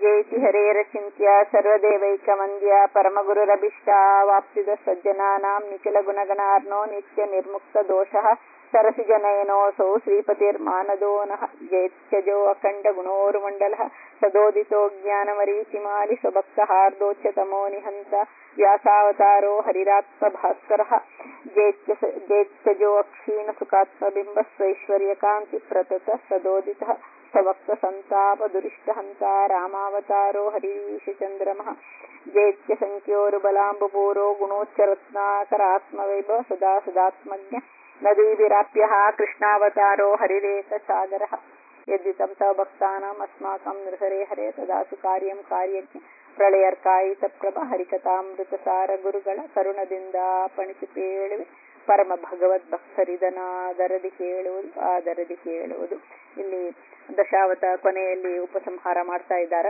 ಜೇತಿ ಹರೇರಚಿಂತ್ಯ ಸರ್ವದೇವೈಕಮಂದ್ಯ ಪರಮಗುರುರಭಿಷ್ಟ ವಾಪ್ಸಿದ ಸಜ್ಜನಾನಾಂ ನಿಖಿಲ ಗುಣಗಣಾರ್ನೋ ನಿತ್ಯ ನಿರ್ಮುಕ್ತ ದೋಷಃ ಸರಸಿಜನಯನೋऽಸೌ ಶ್ರೀಪತಿರ್ಮಾನದೋ ನಃ ಜೇತ್ಯಜೋ ಅಖಂಡ ಗುಣೋರ್ಮಂಡಲಃ ಸದೋದಿತೋ ಜ್ಞಾನಮರೀಚಿಮಾಲಿ ಸ್ವಭಕ್ತಹಾರ್ದೋಚ್ಯತಮೋ ನಿಹಂತ ವ್ಯಾಸಾವತಾರೋ ಹರಿರಾತ್ಮ ಭಾಸ್ಕರಃ ಜೇತ್ಯಜೋ ಅಕ್ಷೀಣ ಸುಖಾತ್ಮಬಿಂಬ ಸ್ವೈಶ್ವರ್ಯಕಾಂತಿ ಪ್ರತತ ಸದೋದಿತಃ ಸವಕ್ತ ಸಂತಾಪ ದುರಿಷ್ಟಹಂತ ರಾಮಾವತಾರೋ ಹರೀಶಚಂದ್ರಮಃ ಜೇತ್ಯ ಸಂಖ್ಯೋರು ಬಲಾಂಬಪೂರೋ ಗುಣೋಚ್ಚರತ್ನಾಕರಾತ್ಮವೈಭವ ಸದಾ ಸದಾತ್ಮಜ್ಞ ನದೀವಿರಾಪ್ಯ ಕೃಷ್ಣಾವತಾರೋ ಹರಿರೇಕ ಸಾಗರ ಯದ್ವಿತಂ ತವ ಭಕ್ತಾನಾಂ ಅಸ್ಮಾಕಂ ನೃಹರೆ ಹರೇ ತದಾಸು ಕಾರ್ಯಂ ಕಾರ್ಯಜ್ಞ ಪ್ರಳಯರ್ಕಾಯಿತ ಪ್ರಭ ಹರಿಕಥಾಮೃತ ಸಾರ ಗುರುಗಳ ಕರುಣದಿಂದ ಪಣಿಸಿ ಪೇಳುವೆ ಪರಮ ಭಗವದ್ ಭಕ್ತರಿದನಾದರದಿ ಕೇಳುವುದು ಆದರದಿ ಕೇಳುವುದು ಇಲ್ಲಿ ದಶಾವತ ಕೊನೆಯಲ್ಲಿ ಉಪಸಂಹಾರ ಮಾಡ್ತಾ ಇದ್ದಾರೆ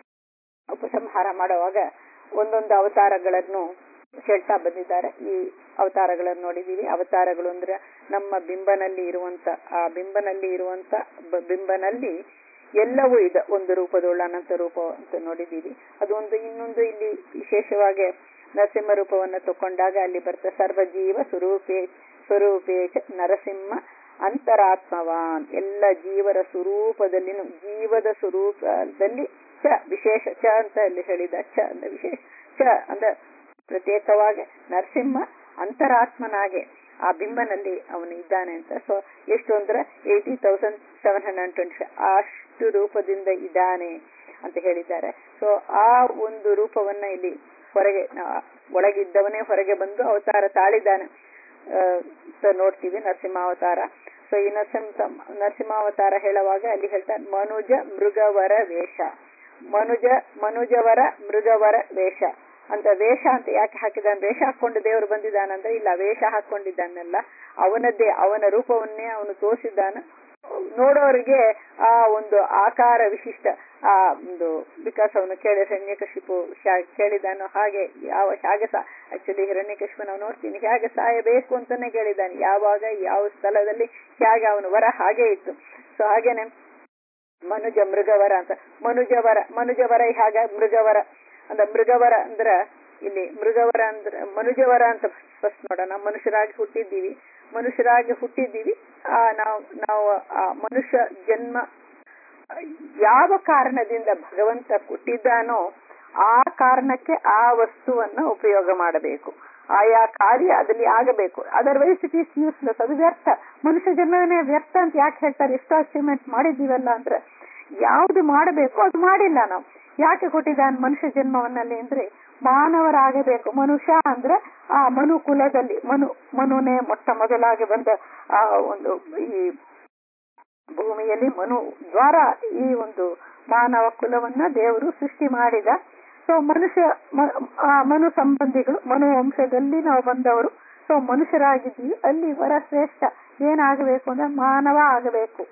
ಉಪಸಂಹಾರ ಮಾಡುವಾಗ ಒಂದೊಂದು ಅವತಾರಗಳನ್ನು ಹೇಳ್ತಾ ಬಂದಿದ್ದಾರೆ ಈ ಅವತಾರಗಳನ್ನು ನೋಡಿದೀವಿ ಅವತಾರಗಳು ಅಂದ್ರೆ ನಮ್ಮ ಬಿಂಬನಲ್ಲಿ ಇರುವಂತ ಆ ಬಿಂಬನಲ್ಲಿ ಇರುವಂತ ಬಿಂಬನಲ್ಲಿ ಎಲ್ಲವೂ ಇದೆ ಒಂದು ರೂಪದೊಳ್ಳ ಅನಂತ ರೂಪ ಅಂತ ನೋಡಿದೀವಿ ಅದೊಂದು ಇನ್ನೊಂದು ಇಲ್ಲಿ ವಿಶೇಷವಾಗಿ ನರಸಿಂಹ ರೂಪವನ್ನು ತಕೊಂಡಾಗ ಅಲ್ಲಿ ಬರ್ತ ಸರ್ವಜೀವ ಸ್ವರೂಪೇ ಸ್ವರೂಪೇ ನರಸಿಂಹ ಅಂತರಾತ್ಮವಾನ್ ಎಲ್ಲ ಜೀವರ ಸ್ವರೂಪದಲ್ಲಿನೂ ಜೀವದ ಸ್ವರೂಪದಲ್ಲಿ ಚ ವಿಶೇಷ ಚ ಅಂತ ಅಲ್ಲಿ ಹೇಳಿದ ಚ ಅಂದ್ರೆ ವಿಶೇಷ ಚ ಅಂದ್ರೆ ಪ್ರತ್ಯೇಕವಾಗಿ ನರಸಿಂಹ ಅಂತರಾತ್ಮನಾಗೆ ಆ ಬಿಂಬನಲ್ಲಿ ಅವನು ಇದ್ದಾನೆ ಅಂತ ಸೊ ಎಷ್ಟು ಅಂದ್ರೆ eighty thousand seven hundred twenty ಅಷ್ಟು ರೂಪದಿಂದ ಇದ್ದಾನೆ ಅಂತ ಹೇಳಿದ್ದಾರೆ ಸೊ ಆ ಒಂದು ರೂಪವನ್ನ ಇಲ್ಲಿ ಹೊರಗೆ ಒಳಗಿದ್ದವನೇ ಹೊರಗೆ ಬಂದು ಅವತಾರ ತಾಳಿದ್ದಾನೆ ನೋಡ್ತೀವಿ ನರಸಿಂಹಾವತಾರ ಸೊ ಈ ನರಸಿಂಹ ನರಸಿಂಹಾವತಾರ ಹೇಳುವಾಗ ಅಲ್ಲಿ ಹೇಳ್ತಾರೆ ಮನುಜ ಮೃಗವರ ವೇಷ ಮನುಜ ಮನುಜವರ ಮೃಗವರ ವೇಷ ಅಂತ ವೇಷ ಅಂತ ಯಾಕೆ ಹಾಕಿದಾನೆ ವೇಷ ಹಾಕೊಂಡು ದೇವರು ಬಂದಿದ್ದಾನಂದ್ರೆ ಇಲ್ಲ ವೇಷ ಹಾಕೊಂಡಿದ್ದಾನಲ್ಲ ಅವನದ್ದೇ ಅವನ ರೂಪವನ್ನೇ ಅವನು ತೋರಿಸಿದ್ದಾನ ನೋಡೋರಿಗೆ ಆ ಒಂದು ಆಕಾರ ವಿಶಿಷ್ಟ ಆ ಒಂದು ಬಿಕಾಸ್ ಅವನು ಕೇಳಿ ಹಿರಣ್ಯಕಶಿಪು ಕೇಳಿದಾನೋ ಹಾಗೆ ಯಾವ ಹೇಗೆ ಸಾ ಆಕ್ಚುಲಿ ಹಿರಣ್ಯಕಶಿಪು ನಾವು ನೋಡ್ತೀನಿ ಹೇಗೆ ಸಾಯಬೇಕು ಅಂತಾನೆ ಕೇಳಿದ್ದಾನೆ ಯಾವಾಗ ಯಾವ ಸ್ಥಳದಲ್ಲಿ ಹೇಗೆ ಅವನು ವರ ಹಾಗೆ ಇತ್ತು ಸೊ ಹಾಗೇನೆ ಮನುಜ ಮೃಗವರ ಅಂತ ಮನುಜವರ ಮನುಜವರ ಹೇಗೆ ಮೃಗವರ ಅಂದ್ರೆ ಮೃಗವರ ಅಂದ್ರ ಇಲ್ಲಿ ಮೃಗವರ ಅಂದ್ರ ಮನುಜವರ ಅಂತ ಫಸ್ಟ್ ನೋಡೋಣ ಮನುಷ್ಯರಾಗಿ ಹುಟ್ಟಿದ್ದೀವಿ ಮನುಷ್ಯರಾಗಿ ಹುಟ್ಟಿದ್ದೀವಿ ಆ ನಾವು ನಾವು ಆ ಮನುಷ್ಯ ಜನ್ಮ ಯಾವ ಕಾರಣದಿಂದ ಭಗವಂತ ಹುಟ್ಟಿದ್ದಾನೋ ಆ ಕಾರಣಕ್ಕೆ ಆ ವಸ್ತುವನ್ನ ಉಪಯೋಗ ಮಾಡಬೇಕು ಆಯಾ ಕಾರ್ಯ ಅದಲ್ಲಿ ಆಗಬೇಕು ಅದರ್ವೈಸ್ ಇಟ್ ಈಸ್ ಯೂಸ್ಲೆಸ್ ಅದು ವ್ಯರ್ಥ ಮನುಷ್ಯ ಜನ್ಮನೇ ವ್ಯರ್ಥ ಅಂತ ಯಾಕೆ ಹೇಳ್ತಾರೆ ಎಷ್ಟು ಅಚೀವ್ಮೆಂಟ್ ಮಾಡಿದ್ದೀವಲ್ಲ ಅಂದ್ರೆ ಯಾವ್ದು ಮಾಡಬೇಕು ಅದು ಮಾಡಿಲ್ಲ ನಾವು ಯಾಕೆ ಕೊಟ್ಟಿದ್ದಾನೆ ಮನುಷ್ಯ ಜನ್ಮವನ್ನಲ್ಲಿ ಅಂದ್ರೆ ಮಾನವರಾಗಬೇಕು ಮನುಷ್ಯ ಅಂದ್ರೆ ಆ ಮನು ಕುಲದಲ್ಲಿ ಮನು ಮನುನೇ ಮೊಟ್ಟ ಮೊದಲಾಗಿ ಬಂದ ಆ ಒಂದು ಈ ಭೂಮಿಯಲ್ಲಿ ಮನು ದ್ವಾರ ಈ ಒಂದು ಮಾನವ ಕುಲವನ್ನ ದೇವರು ಸೃಷ್ಟಿ ಮಾಡಿದ ಸೊ ಮನುಷ್ಯ ಮನು ಸಂಬಂಧಿಗಳು ಮನು ವಂಶದಲ್ಲಿ ನಾವು ಬಂದವರು ಸೊ ಮನುಷ್ಯರಾಗಿದ್ದೀವಿ ಅಲ್ಲಿ ವರ ಶ್ರೇಷ್ಠ ಏನಾಗಬೇಕು ಅಂದ್ರೆ ಮಾನವ ಆಗಬೇಕು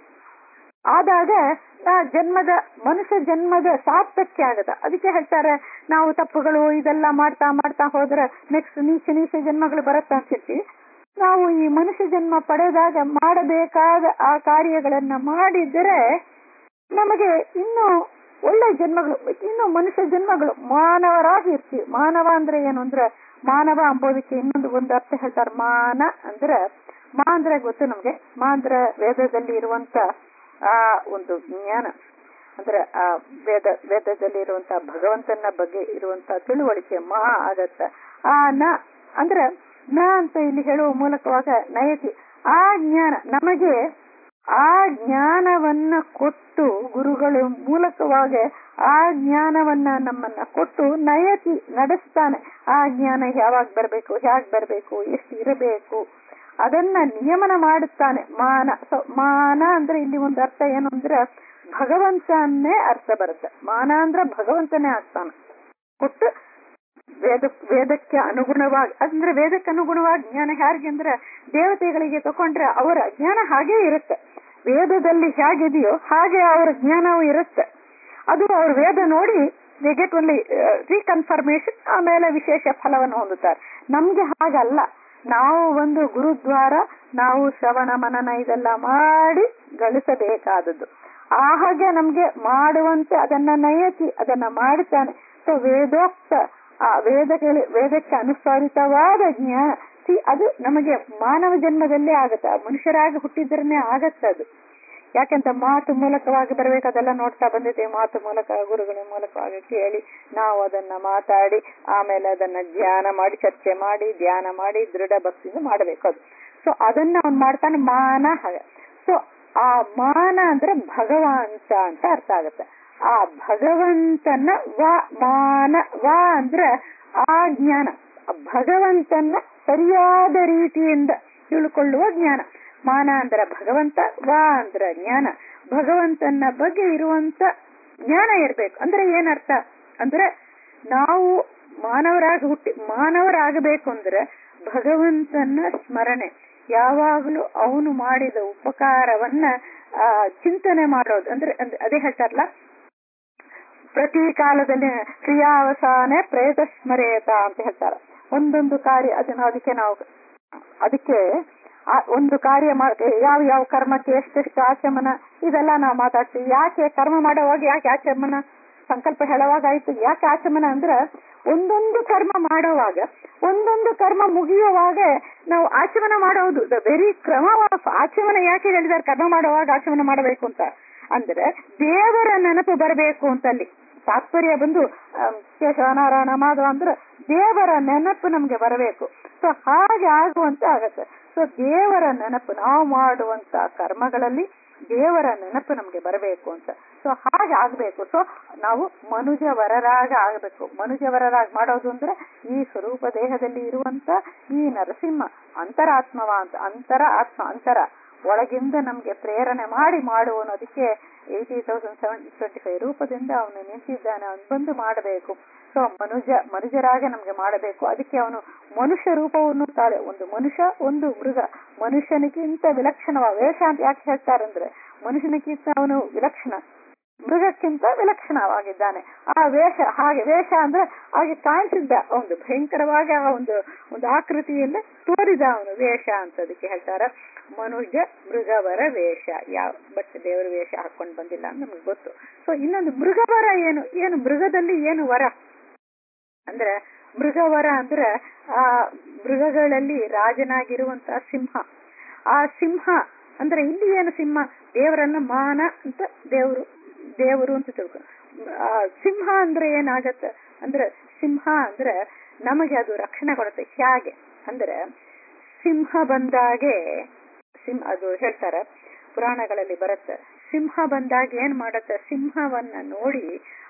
ಆದಾಗ ಆ ಜನ್ಮದ ಮನುಷ್ಯ ಜನ್ಮದ ಸಾರ್ಥಕ್ಯ ಆಗದ ಅದಕ್ಕೆ ಹೇಳ್ತಾರೆ ನಾವು ತಪ್ಪುಗಳು ಇದೆಲ್ಲ ಮಾಡ್ತಾ ಮಾಡ್ತಾ ಹೋದ್ರೆ ನೆಕ್ಸ್ಟ್ ನೀಚ ನೀಚ ಜನ್ಮಗಳು ಬರುತ್ತಾ ಅಂತಿರ್ತೀವಿ ನಾವು ಈ ಮನುಷ್ಯ ಜನ್ಮ ಪಡೆದಾಗ ಮಾಡಬೇಕಾದ ಆ ಕಾರ್ಯಗಳನ್ನ ಮಾಡಿದರೆ ನಮಗೆ ಇನ್ನು ಒಳ್ಳೆ ಜನ್ಮಗಳು ಇನ್ನು ಮನುಷ್ಯ ಜನ್ಮಗಳು ಮಾನವರಾಗಿ ಇರ್ತೀವಿ ಮಾನವ ಅಂದ್ರೆ ಏನು ಅಂದ್ರೆ ಮಾನವ ಅಂಬೋದಕ್ಕೆ ಇನ್ನೊಂದು ಒಂದು ಅರ್ಥ ಹೇಳ್ತಾರೆ ಮಾನ ಅಂದ್ರೆ ಮಾ ಅಂದ್ರೆ ಗೊತ್ತು ನಮ್ಗೆ ಮಾ ಅಂದ್ರೆ ವೇದದಲ್ಲಿ ಇರುವಂತ ಆ ಒಂದು ಜ್ಞಾನ ಅಂದ್ರೆ ಆ ವೇದ ವೇದದಲ್ಲಿ ಇರುವಂತಹ ಭಗವಂತನ ಬಗ್ಗೆ ಇರುವಂತಹ ತಿಳುವಳಿಕೆ ಮಾ ಆಗತ್ತ ಆ ನ ಅಂದ್ರೆ ನ ಅಂತ ಇಲ್ಲಿ ಹೇಳುವ ಮೂಲಕವಾಗ ನಯತಿ ಆ ಜ್ಞಾನ ನಮಗೆ ಆ ಜ್ಞಾನವನ್ನ ಕೊಟ್ಟು ಗುರುಗಳ ಮೂಲಕವಾಗಿ ಆ ಜ್ಞಾನವನ್ನ ನಮ್ಮನ್ನ ಕೊಟ್ಟು ನಯತಿ ನಡೆಸ್ತಾನೆ ಆ ಜ್ಞಾನ ಯಾವಾಗ ಬರ್ಬೇಕು ಹೇಗ್ ಬರ್ಬೇಕು ಎಷ್ಟು ಇರಬೇಕು ಅದನ್ನ ನಿಯಮನ ಮಾಡುತ್ತಾನೆ ಮಾನ ಸೊ ಮಾನ ಅಂದ್ರೆ ಇಲ್ಲಿ ಒಂದು ಅರ್ಥ ಏನು ಅಂದ್ರೆ ಭಗವಂತನೇ ಅರ್ಥ ಬರುತ್ತೆ ಮಾನ ಅಂದ್ರೆ ಭಗವಂತನೇ ಆಗ್ತಾನೆ ಕೊಟ್ಟು ವೇದ ವೇದಕ್ಕೆ ಅನುಗುಣವಾಗಿ ಅಂದ್ರೆ ವೇದಕ್ಕೆ ಅನುಗುಣವಾಗಿ ಜ್ಞಾನ ಯಾರಿಗೆ ಅಂದ್ರೆ ದೇವತೆಗಳಿಗೆ ತಕೊಂಡ್ರೆ ಅವರ ಜ್ಞಾನ ಹಾಗೇ ಇರುತ್ತೆ ವೇದದಲ್ಲಿ ಹೇಗಿದೆಯೋ ಹಾಗೆ ಅವರ ಜ್ಞಾನವೂ ಇರುತ್ತೆ ಅದು ಅವ್ರ ವೇದ ನೋಡಿ ಗೆಟ್ ಒನ್ಲಿ ರೀಕನ್ಫರ್ಮೇಶನ್ ಆಮೇಲೆ ವಿಶೇಷ ಫಲವನ್ನು ಹೊಂದುತ್ತಾರೆ ನಮ್ಗೆ ಹಾಗಲ್ಲ ನಾವು ಒಂದು ಗುರುದ್ವಾರ ನಾವು ಶ್ರವಣ ಮನನ ಇದೆಲ್ಲ ಮಾಡಿ ಗಳಿಸಬೇಕಾದದ್ದು ಆ ಹಾಗೆ ನಮ್ಗೆ ಮಾಡುವಂತೆ ಅದನ್ನ ನಯತಿ ಅದನ್ನ ಮಾಡ್ತಾನೆ ಸೊ ವೇದೋಕ್ತ ಆ ವೇದಗಳ ವೇದಕ್ಕೆ ಅನುಸಾರಿತವಾದ ಜ್ಞಾನ ಸಿ ಅದು ನಮಗೆ ಮಾನವ ಜನ್ಮದಲ್ಲೇ ಆಗತ್ತೆ ಆ ಮನುಷ್ಯರಾಗಿ ಹುಟ್ಟಿದ್ರನೆ ಆಗತ್ತೆ ಅದು ಯಾಕೆಂತ ಮಾತು ಮೂಲಕವಾಗಿ ಬರ್ಬೇಕು ಅದೆಲ್ಲ ನೋಡ್ತಾ ಬಂದಿದ್ದೇವೆ ಮಾತು ಮೂಲಕ ಗುರುಗಳ ಮೂಲಕವಾಗಿ ಕೇಳಿ ನಾವು ಅದನ್ನ ಮಾತಾಡಿ ಆಮೇಲೆ ಅದನ್ನ ಧ್ಯಾನ ಮಾಡಿ ಚರ್ಚೆ ಮಾಡಿ ಧ್ಯಾನ ಮಾಡಿ ದೃಢ ಭಕ್ತಿಯಿಂದ ಮಾಡಬೇಕು ಅದು ಸೊ ಅದನ್ನ ಅವ್ನು ಮಾಡ್ತಾನೆ ಮಾನ ಹಾಗೆ ಸೊ ಆ ಮಾನ ಅಂದ್ರೆ ಭಗವಂತ ಅಂತ ಅರ್ಥ ಆಗುತ್ತೆ ಆ ಭಗವಂತನ ವ ಮಾನ ವ ಅಂದ್ರೆ ಆ ಜ್ಞಾನ ಆ ಭಗವಂತನ ಸರಿಯಾದ ರೀತಿಯಿಂದ ತಿಳ್ಕೊಳ್ಳುವ ಜ್ಞಾನ ಮಾನ ಅಂದ್ರೆ ಭಗವಂತ ವ ಅಂದ್ರೆ ಜ್ಞಾನ ಭಗವಂತನ ಬಗ್ಗೆ ಇರುವಂತ ಜ್ಞಾನ ಇರ್ಬೇಕು ಅಂದ್ರೆ ಏನರ್ಥ ಅಂದ್ರೆ ನಾವು ಮಾನವರಾಗಿ ಹುಟ್ಟಿ ಮಾನವರಾಗಬೇಕು ಅಂದ್ರೆ ಭಗವಂತನ ಸ್ಮರಣೆ ಯಾವಾಗಲೂ ಅವನು ಮಾಡಿದ ಉಪಕಾರವನ್ನ ಆ ಚಿಂತನೆ ಮಾಡೋದು ಅಂದ್ರೆ ಅಂದ್ರೆ ಅದೇ ಹೇಳ್ತಾರಲ್ಲ ಪ್ರತಿ ಕಾಲದಲ್ಲಿ ಕ್ರಿಯಾವಸಾನೆ ಪ್ರೇತ ಸ್ಮರೇತ ಅಂತ ಹೇಳ್ತಾರೆ ಒಂದೊಂದು ಕಾರ್ಯ ಅದನ್ನ ಅದಕ್ಕೆ ನಾವು ಅದಕ್ಕೆ ಆ ಒಂದು ಕಾರ್ಯ ಯಾವ ಯಾವ ಕರ್ಮಕ್ಕೆ ಎಷ್ಟೆಷ್ಟು ಆಚಮನ ಇದೆಲ್ಲ ನಾವು ಮಾತಾಡ್ತೀವಿ ಯಾಕೆ ಕರ್ಮ ಮಾಡೋವಾಗ ಯಾಕೆ ಆಚಮನ ಸಂಕಲ್ಪ ಹೇಳುವಾಗ ಆಯ್ತು ಯಾಕೆ ಆಚಮನ ಅಂದ್ರೆ ಒಂದೊಂದು ಕರ್ಮ ಮಾಡುವಾಗ ಒಂದೊಂದು ಕರ್ಮ ಮುಗಿಯುವಾಗ ನಾವು ಆಚಮನ ಮಾಡೋದು ದ ವೆರಿ ಕ್ರಮ ಆಚಮನ ಯಾಕೆ ಹೇಳಿದ್ದಾರೆ ಕರ್ಮ ಮಾಡುವಾಗ ಆಚಮನ ಮಾಡಬೇಕು ಅಂತ ಅಂದ್ರೆ ದೇವರ ನೆನಪು ಬರಬೇಕು ಅಂತ ಅಲ್ಲಿ ತಾತ್ಪರ್ಯ ಬಂದು ಕೇಶವ ನಾರಾಯಣ ಮಾಧವ ಅಂದ್ರೆ ದೇವರ ನೆನಪು ನಮ್ಗೆ ಬರಬೇಕು ಸೊ ಹಾಗೆ ಆಗುವಂತ ಆಗತ್ತೆ ಸೊ ದೇವರ ನೆನಪು ನಾವು ಮಾಡುವಂತ ಕರ್ಮಗಳಲ್ಲಿ ದೇವರ ನೆನಪು ನಮ್ಗೆ ಬರಬೇಕು ಅಂತ ಸೊ ಹಾಗೆ ಆಗ್ಬೇಕು ಸೊ ನಾವು ಮನುಜವರರಾಗ ಆಗ್ಬೇಕು ಮನುಜವರರಾಗಿ ಮಾಡೋದು ಅಂದ್ರೆ ಈ ಸ್ವರೂಪ ದೇಹದಲ್ಲಿ ಇರುವಂತ ಈ ನರಸಿಂಹ ಅಂತರಾತ್ಮವ ಅಂತ ಅಂತರ ಆತ್ಮ ಅಂತರ ಒಳಗಿಂದ ನಮ್ಗೆ ಪ್ರೇರಣೆ ಮಾಡಿ ಮಾಡುವನು ಅದಕ್ಕೆ eighty thousand seven twenty five ರೂಪದಿಂದ ಅವನು ನಿಂತಿದ್ದಾನೆ ಅವನು ಬಂದು ಮಾಡಬೇಕು ಸೊ ಮನುಜ ಮನುಜರಾಗೆ ನಮ್ಗೆ ಮಾಡಬೇಕು ಅದಕ್ಕೆ ಅವನು ಮನುಷ್ಯ ರೂಪವನ್ನು ತಾಳೆ ಒಂದು ಮನುಷ್ಯ ಒಂದು ಮೃಗ ಮನುಷ್ಯನಿಗಿಂತ ವಿಲಕ್ಷಣವ ವೇಷ ಅಂತ ಯಾಕೆ ಹೇಳ್ತಾರಂದ್ರೆ ಮನುಷ್ಯನಿಗಿಂತ ಅವನು ವಿಲಕ್ಷಣ ಮೃಗಕ್ಕಿಂತ ವಿಲಕ್ಷಣವಾಗಿದ್ದಾನೆ ಆ ವೇಷ ಹಾಗೆ ವೇಷ ಅಂದ್ರೆ ಹಾಗೆ ಕಾಣಿಸಿದ್ದ ಒಂದು ಭಯಂಕರವಾಗಿ ಆ ಒಂದು ಒಂದು ಆಕೃತಿಯನ್ನ ತೋರಿದ ಅವನು ವೇಷ ಅಂತ ಅದಕ್ಕೆ ಹೇಳ್ತಾರ ಮನುಜ ಮೃಗವರ ವೇಷ ಯಾವ ಬಟ್ ದೇವರ ವೇಷ ಹಾಕೊಂಡು ಬಂದಿಲ್ಲ ಅಂತ ನಮ್ಗೆ ಗೊತ್ತು ಸೊ ಇನ್ನೊಂದು ಮೃಗವರ ಏನು ಏನು ಮೃಗದಲ್ಲಿ ಏನು ವರ ಅಂದ್ರೆ ಮೃಗವರ ಅಂದ್ರೆ ಆ ಮೃಗಗಳಲ್ಲಿ ರಾಜನಾಗಿರುವಂತ ಸಿಂಹ ಆ ಸಿಂಹ ಅಂದ್ರೆ ಇಲ್ಲಿ ಏನು ಸಿಂಹ ದೇವರನ್ನ ಮಾನ ಅಂತ ದೇವರು ದೇವರು ಅಂತ ತಿಳ್ಕೊ ಸಿಂಹ ಅಂದ್ರೆ ಏನಾಗತ್ತೆ ಅಂದ್ರೆ ಸಿಂಹ ಅಂದ್ರೆ ನಮಗೆ ಅದು ರಕ್ಷಣೆ ಕೊಡುತ್ತೆ ಹೇಗೆ ಅಂದ್ರೆ ಸಿಂಹ ಬಂದಾಗೆ ಸಿಂಹ ಅದು ಹೇಳ್ತಾರೆ ಪುರಾಣಗಳಲ್ಲಿ ಬರುತ್ತೆ ಸಿಂಹ ಬಂದಾಗ ಏನ್ ಮಾಡತ್ತೆ ಸಿಂಹವನ್ನ ನೋಡಿ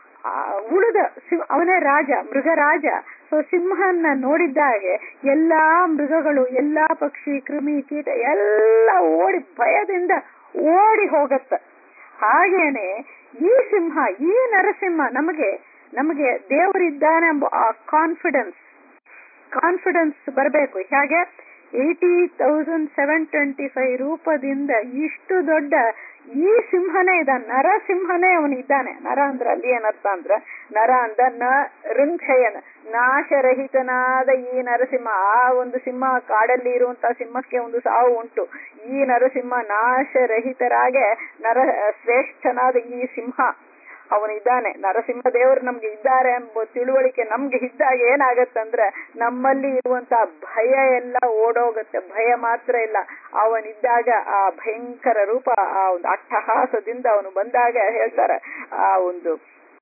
ಉಳಿದ ಅವನೇ ರಾಜ ಮೃಗರಾಜ ಸೊ ಸಿಂಹನ್ನ ನೋಡಿದ್ದಾಗೆ ಎಲ್ಲಾ ಮೃಗಗಳು ಎಲ್ಲಾ ಪಕ್ಷಿ ಕ್ರಿಮಿ ಕೀಟ ಎಲ್ಲ ಓಡಿ ಭಯದಿಂದ ಓಡಿ ಹೋಗತ್ತ ಹಾಗೇನೆ ಈ ಸಿಂಹ ಈ ನರಸಿಂಹ ನಮಗೆ ನಮಗೆ ದೇವರಿದ್ದಾನೆ ಎಂಬ ಆ ಕಾನ್ಫಿಡೆನ್ಸ್ ಕಾನ್ಫಿಡೆನ್ಸ್ ಬರಬೇಕು ಹೇಗೆ eighty thousand seven twenty five ರೂಪದಿಂದ ಇಷ್ಟು ದೊಡ್ಡ ಈ ಸಿಂಹನೇ ಇದ್ದಾನೆ ನರಸಿಂಹನೇ ಅವನು ಇದ್ದಾನೆ ನರ ಅಂದ್ರೆ ಅಲ್ಲಿ ಏನರ್ಥ ಅಂದ್ರ ನರ ಅಂದ ನ ಋಂಕ್ಷಯನ ನಾಶರಹಿತನಾದ ಈ ನರಸಿಂಹ ಆ ಒಂದು ಸಿಂಹ ಕಾಡಲ್ಲಿ ಇರುವಂತಹ ಸಿಂಹಕ್ಕೆ ಒಂದು ಸಾವು ಉಂಟು ಈ ನರಸಿಂಹ ನಾಶರಹಿತರಾಗೆ ನರ ಶ್ರೇಷ್ಠನಾದ ಈ ಸಿಂಹ ಅವನಿದ್ದಾನೆ ನರಸಿಂಹ ದೇವರು ನಮ್ಗೆ ಇದ್ದಾರೆ ಎಂಬ ತಿಳುವಳಿಕೆ ನಮ್ಗೆ ಇದ್ದಾಗ ಏನಾಗತ್ತಂದ್ರೆ ನಮ್ಮಲ್ಲಿ ಇರುವಂತ ಭಯ ಎಲ್ಲ ಓಡೋಗತ್ತೆ ಭಯ ಮಾತ್ರ ಇಲ್ಲ ಅವನಿದ್ದಾಗ ಆ ಭಯಂಕರ ರೂಪ ಆ ಒಂದು ಅಟ್ಟಹಾಸದಿಂದ ಅವನು ಬಂದಾಗ ಹೇಳ್ತಾರೆ ಆ ಒಂದು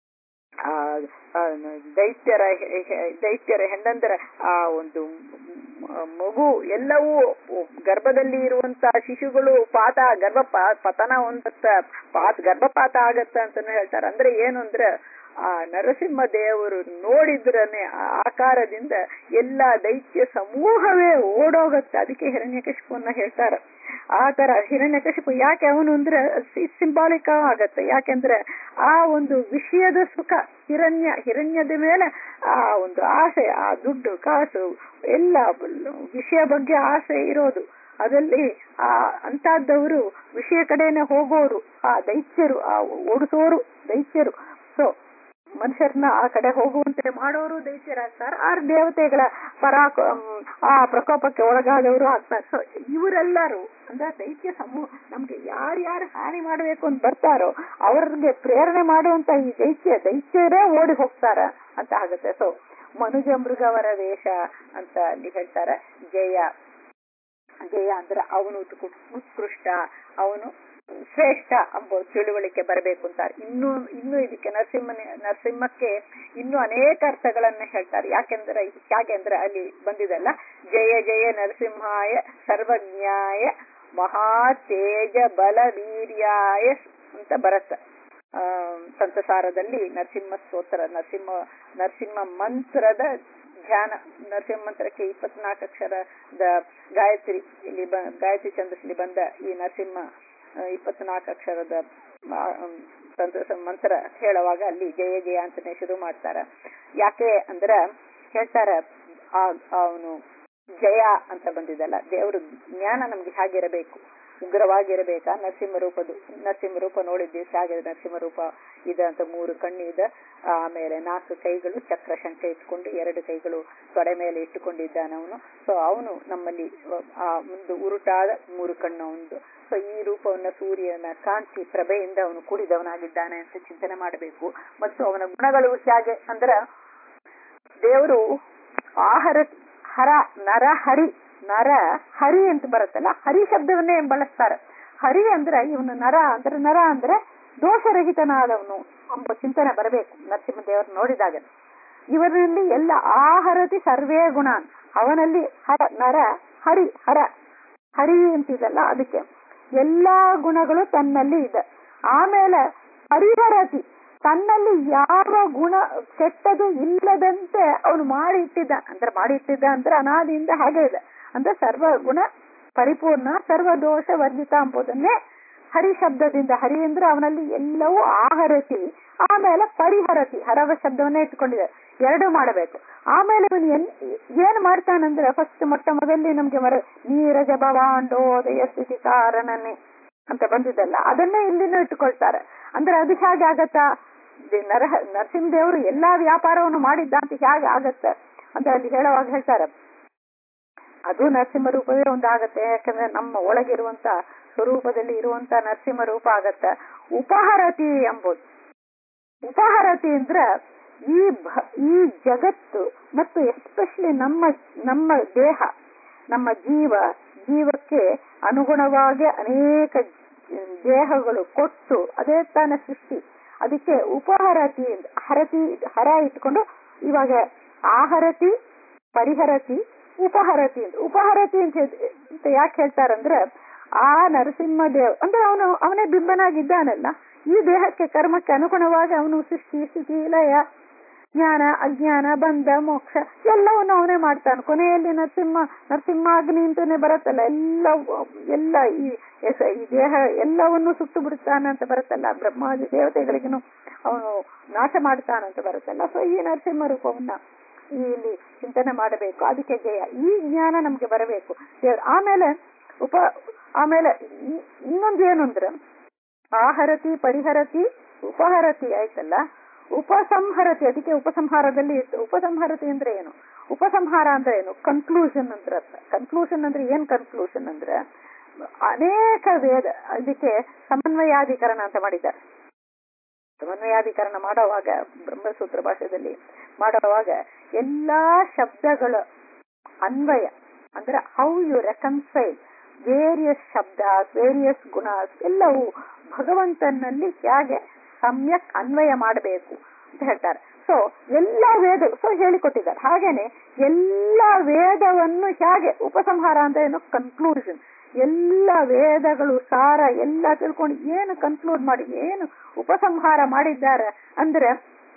ಆ ದೈತ್ಯರ ದೈತ್ಯರ ಹೆಂಡಂದರ ಆ ಒಂದು ಮಗು ಎಲ್ಲವೂ ಗರ್ಭದಲ್ಲಿ ಇರುವಂತ ಶಿಶುಗಳು ಪಾತ ಗರ್ಭ ಪತನ ಹೊಂದತ್ತ ಪಾತ ಗರ್ಭಪಾತ ಆಗತ್ತ ಅಂತಾನು ಹೇಳ್ತಾರೆ ಅಂದ್ರೆ ಏನು ಅಂದ್ರೆ ಆ ನರಸಿಂಹ ದೇವರು ನೋಡಿದ್ರನೆ ಆ ಆಕಾರದಿಂದ ಎಲ್ಲಾ ದೈತ್ಯ ಸಮೂಹವೇ ಓಡೋಗತ್ತೆ ಅದಕ್ಕೆ ಹಿರಣ್ಯಕಶಿಪುನ್ನ ಹೇಳ್ತಾರೆ ಆ ತರ ಹಿರಣ್ಯಕಶಿಪು ಯಾಕೆ ಅವನು ಅಂದ್ರೆ ಸಿಂಬಾಲಿಕ ಆಗತ್ತೆ ಯಾಕೆಂದ್ರೆ ಆ ಒಂದು ವಿಷಯದ ಸುಖ ಹಿರಣ್ಯ ಹಿರಣ್ಯದ ಮೇಲೆ ಆ ಒಂದು ಆಸೆ ಆ ದುಡ್ಡು ಕಾಸು ಎಲ್ಲ ವಿಷಯ ಬಗ್ಗೆ ಆಸೆ ಇರೋದು ಅದಲ್ಲಿ ಆ ಅಂತದ್ದವರು ವಿಷಯ ಕಡೆನೆ ಹೋಗೋರು ಆ ದೈತ್ಯರು ಆ ಓಡಿಸೋರು ದೈತ್ಯರು ಸೊ ಮನುಷ್ಯರನ್ನ ಆ ಕಡೆ ಹೋಗುವಂತೆ ಮಾಡೋರು ದೈತ್ಯರಾಗ್ತಾರೆ ಆ ದೇವತೆಗಳ ಪರಾಕ ಆ ಪ್ರಕೋಪಕ್ಕೆ ಒಳಗಾದವರು ಆಗ್ತಾರೆ ಸೊ ಇವರೆಲ್ಲರೂ ಅಂದ್ರೆ ದೈತ್ಯ ಸಮೂಹ ನಮ್ಗೆ ಯಾರ್ಯಾರು ಹಾನಿ ಮಾಡಬೇಕು ಅಂತ ಬರ್ತಾರೋ ಅವ್ರಿಗೆ ಪ್ರೇರಣೆ ಮಾಡುವಂತ ಈ ದೈತ್ಯ ದೈತ್ಯರೇ ಓಡಿ ಹೋಗ್ತಾರ ಅಂತ ಆಗುತ್ತೆ ಸೊ ಮನುಜ ಮೃಗವರ ವೇಷ ಅಂತ ಅಲ್ಲಿ ಹೇಳ್ತಾರೆ ಜಯ ಜಯ ಅಂದ್ರೆ ಅವನು ಉತ್ಕು- ಉತ್ಕೃಷ್ಟ ಅವನು ಶ್ರೇಷ್ಠ ಎಂಬ ತಿಳುವಳಿಕೆ ಬರಬೇಕು ಅಂತಾರೆ ಇನ್ನು ಇನ್ನು ಇದಕ್ಕೆ ನರಸಿಂಹನ ನರಸಿಂಹಕ್ಕೆ ಇನ್ನು ಅನೇಕ ಅರ್ಥಗಳನ್ನ ಹೇಳ್ತಾರೆ ಯಾಕೆಂದ್ರೆ ಹೇಗೆ ಅಂದ್ರೆ ಅಲ್ಲಿ ಬಂದಿದಲ್ಲ ಜಯ ಜಯ ನರಸಿಂಹಾಯ ಸರ್ವಜ್ಞಾಯ ಮಹಾತೇಜ ಬಲ ವೀರ್ಯಾಯ ಅಂತ ಬರತ್ತ ಆ ಸಂತಸಾರದಲ್ಲಿ ನರಸಿಂಹ ಸ್ತೋತ್ರ ನರಸಿಂಹ ನರಸಿಂಹ ಮಂತ್ರದ ಧ್ಯಾನ ನರಸಿಂಹ ಮಂತ್ರಕ್ಕೆ ಇಪ್ಪತ್ನಾಲ್ಕು ಅಕ್ಷರದ ಗಾಯತ್ರಿ ಇಲ್ಲಿ ಬ ಗಾಯತ್ರಿ ಛಂದಸ್ಸಲ್ಲಿ ಬಂದ ಈ ನರಸಿಂಹ ಆ, ಇಪ್ಪತ್ನಾಲ್ಕು ಅಕ್ಷರದ ಆ, um, ಸಂತಸ ಮಂತ್ರ ಹೇಳುವಾಗ ಅಲ್ಲಿ ಜಯ ಜಯ ಅಂತಾನೆ ಶುರು ಮಾಡ್ತಾರ ಯಾಕೆ ಅಂದ್ರ ಹೇಳ್ತಾರ ಅವನು ಜಯ ಅಂತ ಬಂದಿದಲ್ಲ ದೇವ್ರ ಜ್ಞಾನ ನಮ್ಗೆ ಹೇಗಿರಬೇಕು ಉಗ್ರವಾಗಿರಬೇಕಾ ನರಸಿಂಹ ರೂಪದು ನರಸಿಂಹ ರೂಪ ನೋಡಿದ್ದೀವಿ ಹೇಗೆ ನರಸಿಂಹ ರೂಪ ಇದೆ ಅಂತ ಮೂರು ಕಣ್ಣು ಇದೆ ಆಮೇಲೆ ನಾಲ್ಕು ಕೈಗಳು ಚಕ್ರ ಶಂಖ ಇಟ್ಕೊಂಡು ಎರಡು ಕೈಗಳು ತೊಡೆ ಮೇಲೆ ಇಟ್ಟುಕೊಂಡಿದ್ದಾನೆ ಅವನು ಸೊ ಅವನು ನಮ್ಮಲ್ಲಿ ಆ ಒಂದು ಉರುಟಾದ ಮೂರು ಕಣ್ಣು ಅವನು ಸೊ ಈ ರೂಪವನ್ನ ಸೂರ್ಯನ ಕಾಂತಿ ಪ್ರಭೆಯಿಂದ ಅವನು ಕೂಡಿದವನಾಗಿದ್ದಾನೆ ಅಂತ ಚಿಂತನೆ ಮಾಡಬೇಕು ಮತ್ತು ಅವನ ಗುಣಗಳು ಹೇಗೆ ಅಂದ್ರ ದೇವರು ಆಹಾರ ಹರ ನರ ಹರಿ ನರ ಹರಿ ಅಂತ ಬರುತ್ತಲ್ಲ ಹರಿ ಶಬ್ದವನ್ನೇ ಬಳಸ್ತಾರೆ ಹರಿ ಅಂದ್ರೆ ಇವನು ನರ ಅಂದ್ರೆ ನರ ಅಂದ್ರೆ ದೋಷರಹಿತನಾದವನು ಎಂಬ ಚಿಂತನೆ ಬರಬೇಕು ನರಸಿಂಹದೇವರು ನೋಡಿದಾಗ ಇವರಲ್ಲಿ ಎಲ್ಲ ಆಹರತಿ ಸರ್ವೇ ಗುಣ ಅವನಲ್ಲಿ ಹರ ನರ ಹರಿ ಹರ ಹರಿ ಅಂತಿದಲ್ಲ ಅದಕ್ಕೆ ಎಲ್ಲಾ ಗುಣಗಳು ತನ್ನಲ್ಲಿ ಇದೆ ಆಮೇಲೆ ಪರಿಹರತಿ ತನ್ನಲ್ಲಿ ಯಾವ ಗುಣ ಕೆಟ್ಟದು ಇಲ್ಲದಂತೆ ಅವನು ಮಾಡಿ ಇಟ್ಟಿದ್ದ ಅಂದ್ರೆ ಮಾಡಿ ಇಟ್ಟಿದ್ದ ಅಂದ್ರೆ ಅನಾದಿಯಿಂದ ಹಾಗೆ ಇದೆ ಅಂದ್ರೆ ಸರ್ವ ಗುಣ ಪರಿಪೂರ್ಣ ಸರ್ವ ದೋಷ ವರ್ಜಿತ ಎಂಬುದನ್ನೇ ಹರಿ ಶಬ್ದದಿಂದ ಹರಿ ಅಂದ್ರೆ ಅವನಲ್ಲಿ ಎಲ್ಲವೂ ಆಹರತಿ ಆಮೇಲೆ ಪರಿಹರತಿ ಹರವ ಶಬ್ದವನ್ನೇ ಇಟ್ಕೊಂಡಿದೆ ಎರಡು ಮಾಡಬೇಕು ಆಮೇಲೆ ಇವನು ಎನ್ ಏನ್ ಮಾಡ್ತಾನಂದ್ರೆ ಫಸ್ಟ್ ಮೊಟ್ಟ ಮೊದಲೇ ನಮ್ಗೆ ಮರ ನೀರಜ ಭವಾಂಡೋದಯ ಸ್ಥಿತಿ ಕಾರಣನೇ ಅಂತ ಬಂದಿದ್ದಲ್ಲ ಅದನ್ನೇ ಇಲ್ಲಿನೂ ಇಟ್ಟುಕೊಳ್ತಾರೆ ಅಂದ್ರೆ ಅದು ಹೇಗೆ ಆಗತ್ತಾ ದಿ- ನರಹ ನರಸಿಂಹದೇವರು ಎಲ್ಲಾ ವ್ಯಾಪಾರವನ್ನು ಮಾಡಿದ್ದ ಅಂತ ಹೇಗೆ ಆಗತ್ತೆ ಅಂತ ಅಲ್ಲಿ ಹೇಳುವಾಗ ಹೇಳ್ತಾರೆ ಅದು ನರಸಿಂಹ ರೂಪವೇ ಒಂದಾಗತ್ತೆ ಯಾಕಂದ್ರೆ ನಮ್ಮ ಒಳಗಿರುವಂತ ಸ್ವರೂಪದಲ್ಲಿ ಇರುವಂತ ನರಸಿಂಹ ರೂಪ ಆಗತ್ತ ಉಪಹರತಿ ಎಂಬುದು ಉಪಹರತಿ ಅಂದ್ರ ಈ ಭ- ಈ ಜಗತ್ತು ಮತ್ತು ಎಸ್ಪೆಷಲಿ ನಮ್ಮ ನಮ್ಮ ದೇಹ ನಮ್ಮ ಜೀವ ಜೀವಕ್ಕೆ ಅನುಗುಣವಾಗಿ ಅನೇಕ ದೇಹಗಳು ಕೊಟ್ಟು ಅದೇ ತಾನ ಸೃಷ್ಟಿ ಅದಕ್ಕೆ ಉಪಹರತಿ ಹರತಿ ಹರ ಇಟ್ಕೊಂಡು ಇವಾಗ ಆಹರತಿ ಪರಿಹರತಿ ಉಪಹರತಿ ಅಂತ ಉಪಹರತಿ ಅಂತ ಹೇಳ್- ಅಂತ ಯಾಕೆ ಹೇಳ್ತಾರಂದ್ರೆ ಆ ನರಸಿಂಹ ದೇವ್ ಅಂದ್ರೆ ಅವನು ಅವನೇ ಬಿಂಬನಾಗಿದ್ದಾನಲ್ಲ ಈ ದೇಹಕ್ಕೆ ಕರ್ಮಕ್ಕೆ ಅನುಗುಣವಾಗಿ ಅವನು ಸೃಷ್ಟಿ ಸ್ಥಿತಿ ಲಯ ಜ್ಞಾನ ಅಜ್ಞಾನ ಬಂಧ ಮೋಕ್ಷ ಎಲ್ಲವನ್ನು ಅವನೇ ಮಾಡ್ತಾನೆ ಕೊನೆಯಲ್ಲಿ ನರಸಿಂಹ ನರಸಿಂಹಾಗ್ನಿ ಅಂತಾನೆ ಬರುತ್ತಲ್ಲ ಎಲ್ಲ ಎಲ್ಲ ಈ ಎಸ- ಈ ದೇಹ ಎಲ್ಲವನ್ನು ಸುಟ್ಟು ಬಿಡುತ್ತಾನೆ ಅಂತ ಬರುತ್ತಲ್ಲ ಬ್ರಹ್ಮಾದಿ ದೇವತೆಗಳಿಗೂ ಅವನು ನಾಶ ಮಾಡ್ತಾನಂತ ಬರುತ್ತಲ್ಲ ಸೊ ಈ ನರಸಿಂಹ ರೂಪವನ್ನ ಇಲ್ಲಿ ಚಿಂತನೆ ಮಾಡಬೇಕು ಅದಕ್ಕೆ ಜಯ ಈ ಜ್ಞಾನ ನಮ್ಗೆ ಬರಬೇಕು ದೇವ್ರು ಆಮೇಲೆ ಉಪ ಆಮೇಲೆ ಇ- ಇನ್ನೊಂದು ಏನು ಅಂದ್ರೆ ಆಹರತಿ ಪರಿಹರತಿ ಉಪಹರತಿ ಆಯ್ತಲ್ಲ ಉಪಸಂಹರತಿ ಅದಕ್ಕೆ ಉಪಸಂಹಾರದಲ್ಲಿ ಇತ್ತು ಉಪಸಂಹರತಿ ಅಂದ್ರೆ ಏನು ಉಪಸಂಹಾರ ಅಂದ್ರೆ ಏನು ಕನ್ಕ್ಲೂಷನ್ ಅಂದ್ರೆ ಕನ್ಕ್ಲೂಷನ್ ಅಂದ್ರೆ ಏನ್ ಕನ್ಕ್ಲೂಷನ್ ಅಂದ್ರೆ ಅನೇಕ ವೇದ ಇದಕ್ಕೆ ಸಮನ್ವಯಾಧಿಕರಣ ಅಂತ ಮಾಡಿದ್ದಾರೆ ಸಮನ್ವಯಾಧಿಕರಣ ಮಾಡುವಾಗ ಬ್ರಹ್ಮಸೂತ್ರ ಭಾಷೆಯಲ್ಲಿ ಮಾಡುವಾಗ ಎಲ್ಲಾ ಶಬ್ದಗಳ ಅನ್ವಯ ಅಂದ್ರೆ ಹೌ ಯು ರೆಕನ್ಸೈಲ್ ವೇರಿಯಸ್ ಶಬ್ದ ವೇರಿಯಸ್ ಗುಣ ಎಲ್ಲವೂ ಭಗವಂತನಲ್ಲಿ ಹೇಗೆ ಸಮ್ಯಕ್ ಅನ್ವಯ ಮಾಡಬೇಕು ಅಂತ ಹೇಳ್ತಾರೆ ಸೊ ಎಲ್ಲ ವೇದ ಸೊ ಹೇಳಿಕೊಟ್ಟಿದ್ದಾರೆ ಹಾಗೇನೆ ಎಲ್ಲ ವೇದವನ್ನು ಹೇಗೆ ಉಪಸಂಹಾರ ಅಂತ ಏನು ಕನ್ಕ್ಲೂಷನ್ ಎಲ್ಲ ವೇದಗಳು ಸಾರ ಎಲ್ಲ ತಿಳ್ಕೊಂಡು ಏನು ಕನ್ಕ್ಲೂಡ್ ಮಾಡಿ ಏನು ಉಪಸಂಹಾರ ಮಾಡಿದ್ದಾರೆ ಅಂದ್ರೆ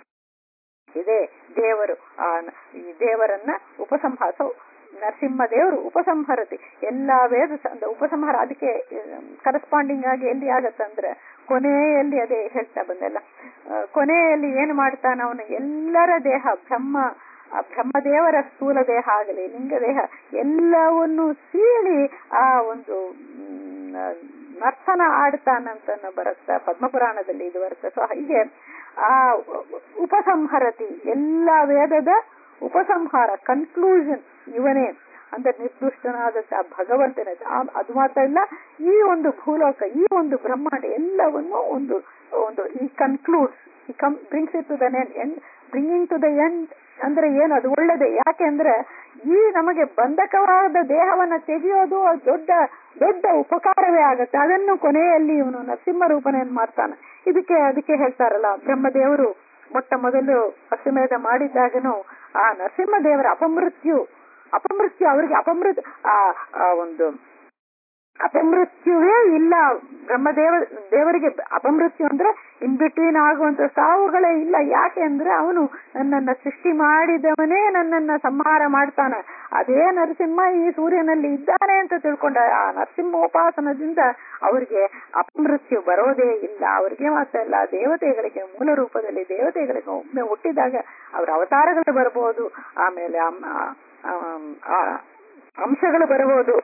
ಇದೇ ದೇವರು ಆ ನ- ಈ ದೇವರನ್ನ ಉಪಸಂಹಾರ ಸೊ ನರಸಿಂಹ ದೇವರು ಉಪಸಂಹರತಿ ಎಲ್ಲಾ ವೇದ ಸ- ಅಂದ್ರೆ ಉಪಸಂಹಾರ ಅದಕ್ಕೆ ಕರೆಸ್ಪಾಂಡಿಂಗ್ ಆಗಿ ಎಲ್ಲಿ ಆಗತ್ತಂದ್ರೆ ಕೊನೆಯಲ್ಲಿ ಅದೇ ಹೇಳ್ತಾ ಬಂದಲ್ಲ ಆ, ಕೊನೆಯಲ್ಲಿ ಏನು ಮಾಡ್ತಾನ ಅವನು ಎಲ್ಲರ ದೇಹ ಬ್ರಹ್ಮ ಆ ಬ್ರಹ್ಮದೇವರ ಸ್ಥೂಲ ದೇಹ ಆಗಲಿ ಲಿಂಗ ದೇಹ ಎಲ್ಲವನ್ನು ಸೀಳಿ ಆ ಒಂದು ಮ್, ನರ್ತನ ಆಡ್ತಾನಂತ ಬರುತ್ತ ಪದ್ಮಪುರಾಣದಲ್ಲಿ ಇದು ಬರುತ್ತೆ ಸೊ ಹೀಗೆ ಆ ಉಪಸಂಹರತಿ ಎಲ್ಲ ವೇದದ ಉಪಸಂಹಾರ ಕನ್ಕ್ಲೂಷನ್ ಇವನೇ ಅಂದ್ರೆ ನಿರ್ದುಷ್ಟನಾದ ಸ- ಭಗವಂತನ ಆ- ಅದು ಮಾತ್ರ ಇಲ್ಲ ಈ ಒಂದು ಭೂಲೋಕ ಈ ಒಂದು ಬ್ರಹ್ಮಾಂಡ ಎಲ್ಲವನ್ನು ಒಂದು ಒಂದು ಈ ಕನ್ಕ್ಲೂಡ್ಸ್ ಈ come brings it to the end bringing to the end ಅಂದ್ರೆ ಏನು ಅದು ಒಳ್ಳೇದೇ ಯಾಕೆ ಅಂದ್ರೆ ಈ ನಮಗೆ ಬಂಧಕವಾದ ದೇಹವನ್ನ ತೆಗೆಯೋದು ಅದು ದೊಡ್ಡ ದೊಡ್ಡ ಉಪಕಾರವೇ ಆಗುತ್ತೆ ಅದನ್ನು ಕೊನೆಯಲ್ಲಿ ಇವನು ನರಸಿಂಹ ರೂಪನೆಯನ್ನು ಮಾಡ್ತಾನೆ ಇದಕ್ಕೆ ಅದಕ್ಕೆ ಹೇಳ್ತಾರಲ್ಲ ಬ್ರಹ್ಮದೇವರು ಮೊಟ್ಟ ಮೊದಲು ಅಶ್ವಮೇಧ ಮಾಡಿದ್ದಾಗನು ಆ ನರಸಿಂಹ ದೇವರ ಅಪಮೃತ್ಯು ಅಪಮೃತ್ಯು ಅವರಿಗೆ ಅಪಮೃತ್ ಆ ಆ ಒಂದು ಅಪಮೃತ್ಯುವೇ ಇಲ್ಲ ಬ್ರಹ್ಮದೇವ ದೇವರಿಗೆ ಅಪಮೃತ್ಯು ಅಂದ್ರೆ ಇನ್ ಬಿಟ್ವೀನ್ ಆಗುವಂತ ಸಾವುಗಳೇ ಇಲ್ಲ ಯಾಕೆ ಅಂದ್ರೆ ಅವನು ನನ್ನನ್ನ ಸೃಷ್ಟಿ ಮಾಡಿದವನೇ ನನ್ನನ್ನ ಸಂಹಾರ ಮಾಡ್ತಾನೆ ಅದೇ ನರಸಿಂಹ ಈ ಸೂರ್ಯನಲ್ಲಿ ಇದ್ದಾನೆ ಅಂತ ತಿಳ್ಕೊಂಡ ಆ ನರಸಿಂಹೋಪಾಸನದಿಂದ ಅವರಿಗೆ ಅಪಮೃತ್ಯು ಬರೋದೇ ಇಲ್ಲ ಅವರಿಗೆ ಮಾತ್ರ ಇಲ್ಲ ದೇವತೆಗಳಿಗೆ ಮೂಲ ರೂಪದಲ್ಲಿ ದೇವತೆಗಳಿಗೆ ಒಮ್ಮೆ ಹುಟ್ಟಿದಾಗ ಅವರ ಅವತಾರಗಳು ಬರಬಹುದು ಆಮೇಲೆ ಅಮ್- ಆ- ಆಮ್, ಆ ಅಂಶಗಳು ಬರಬಹುದು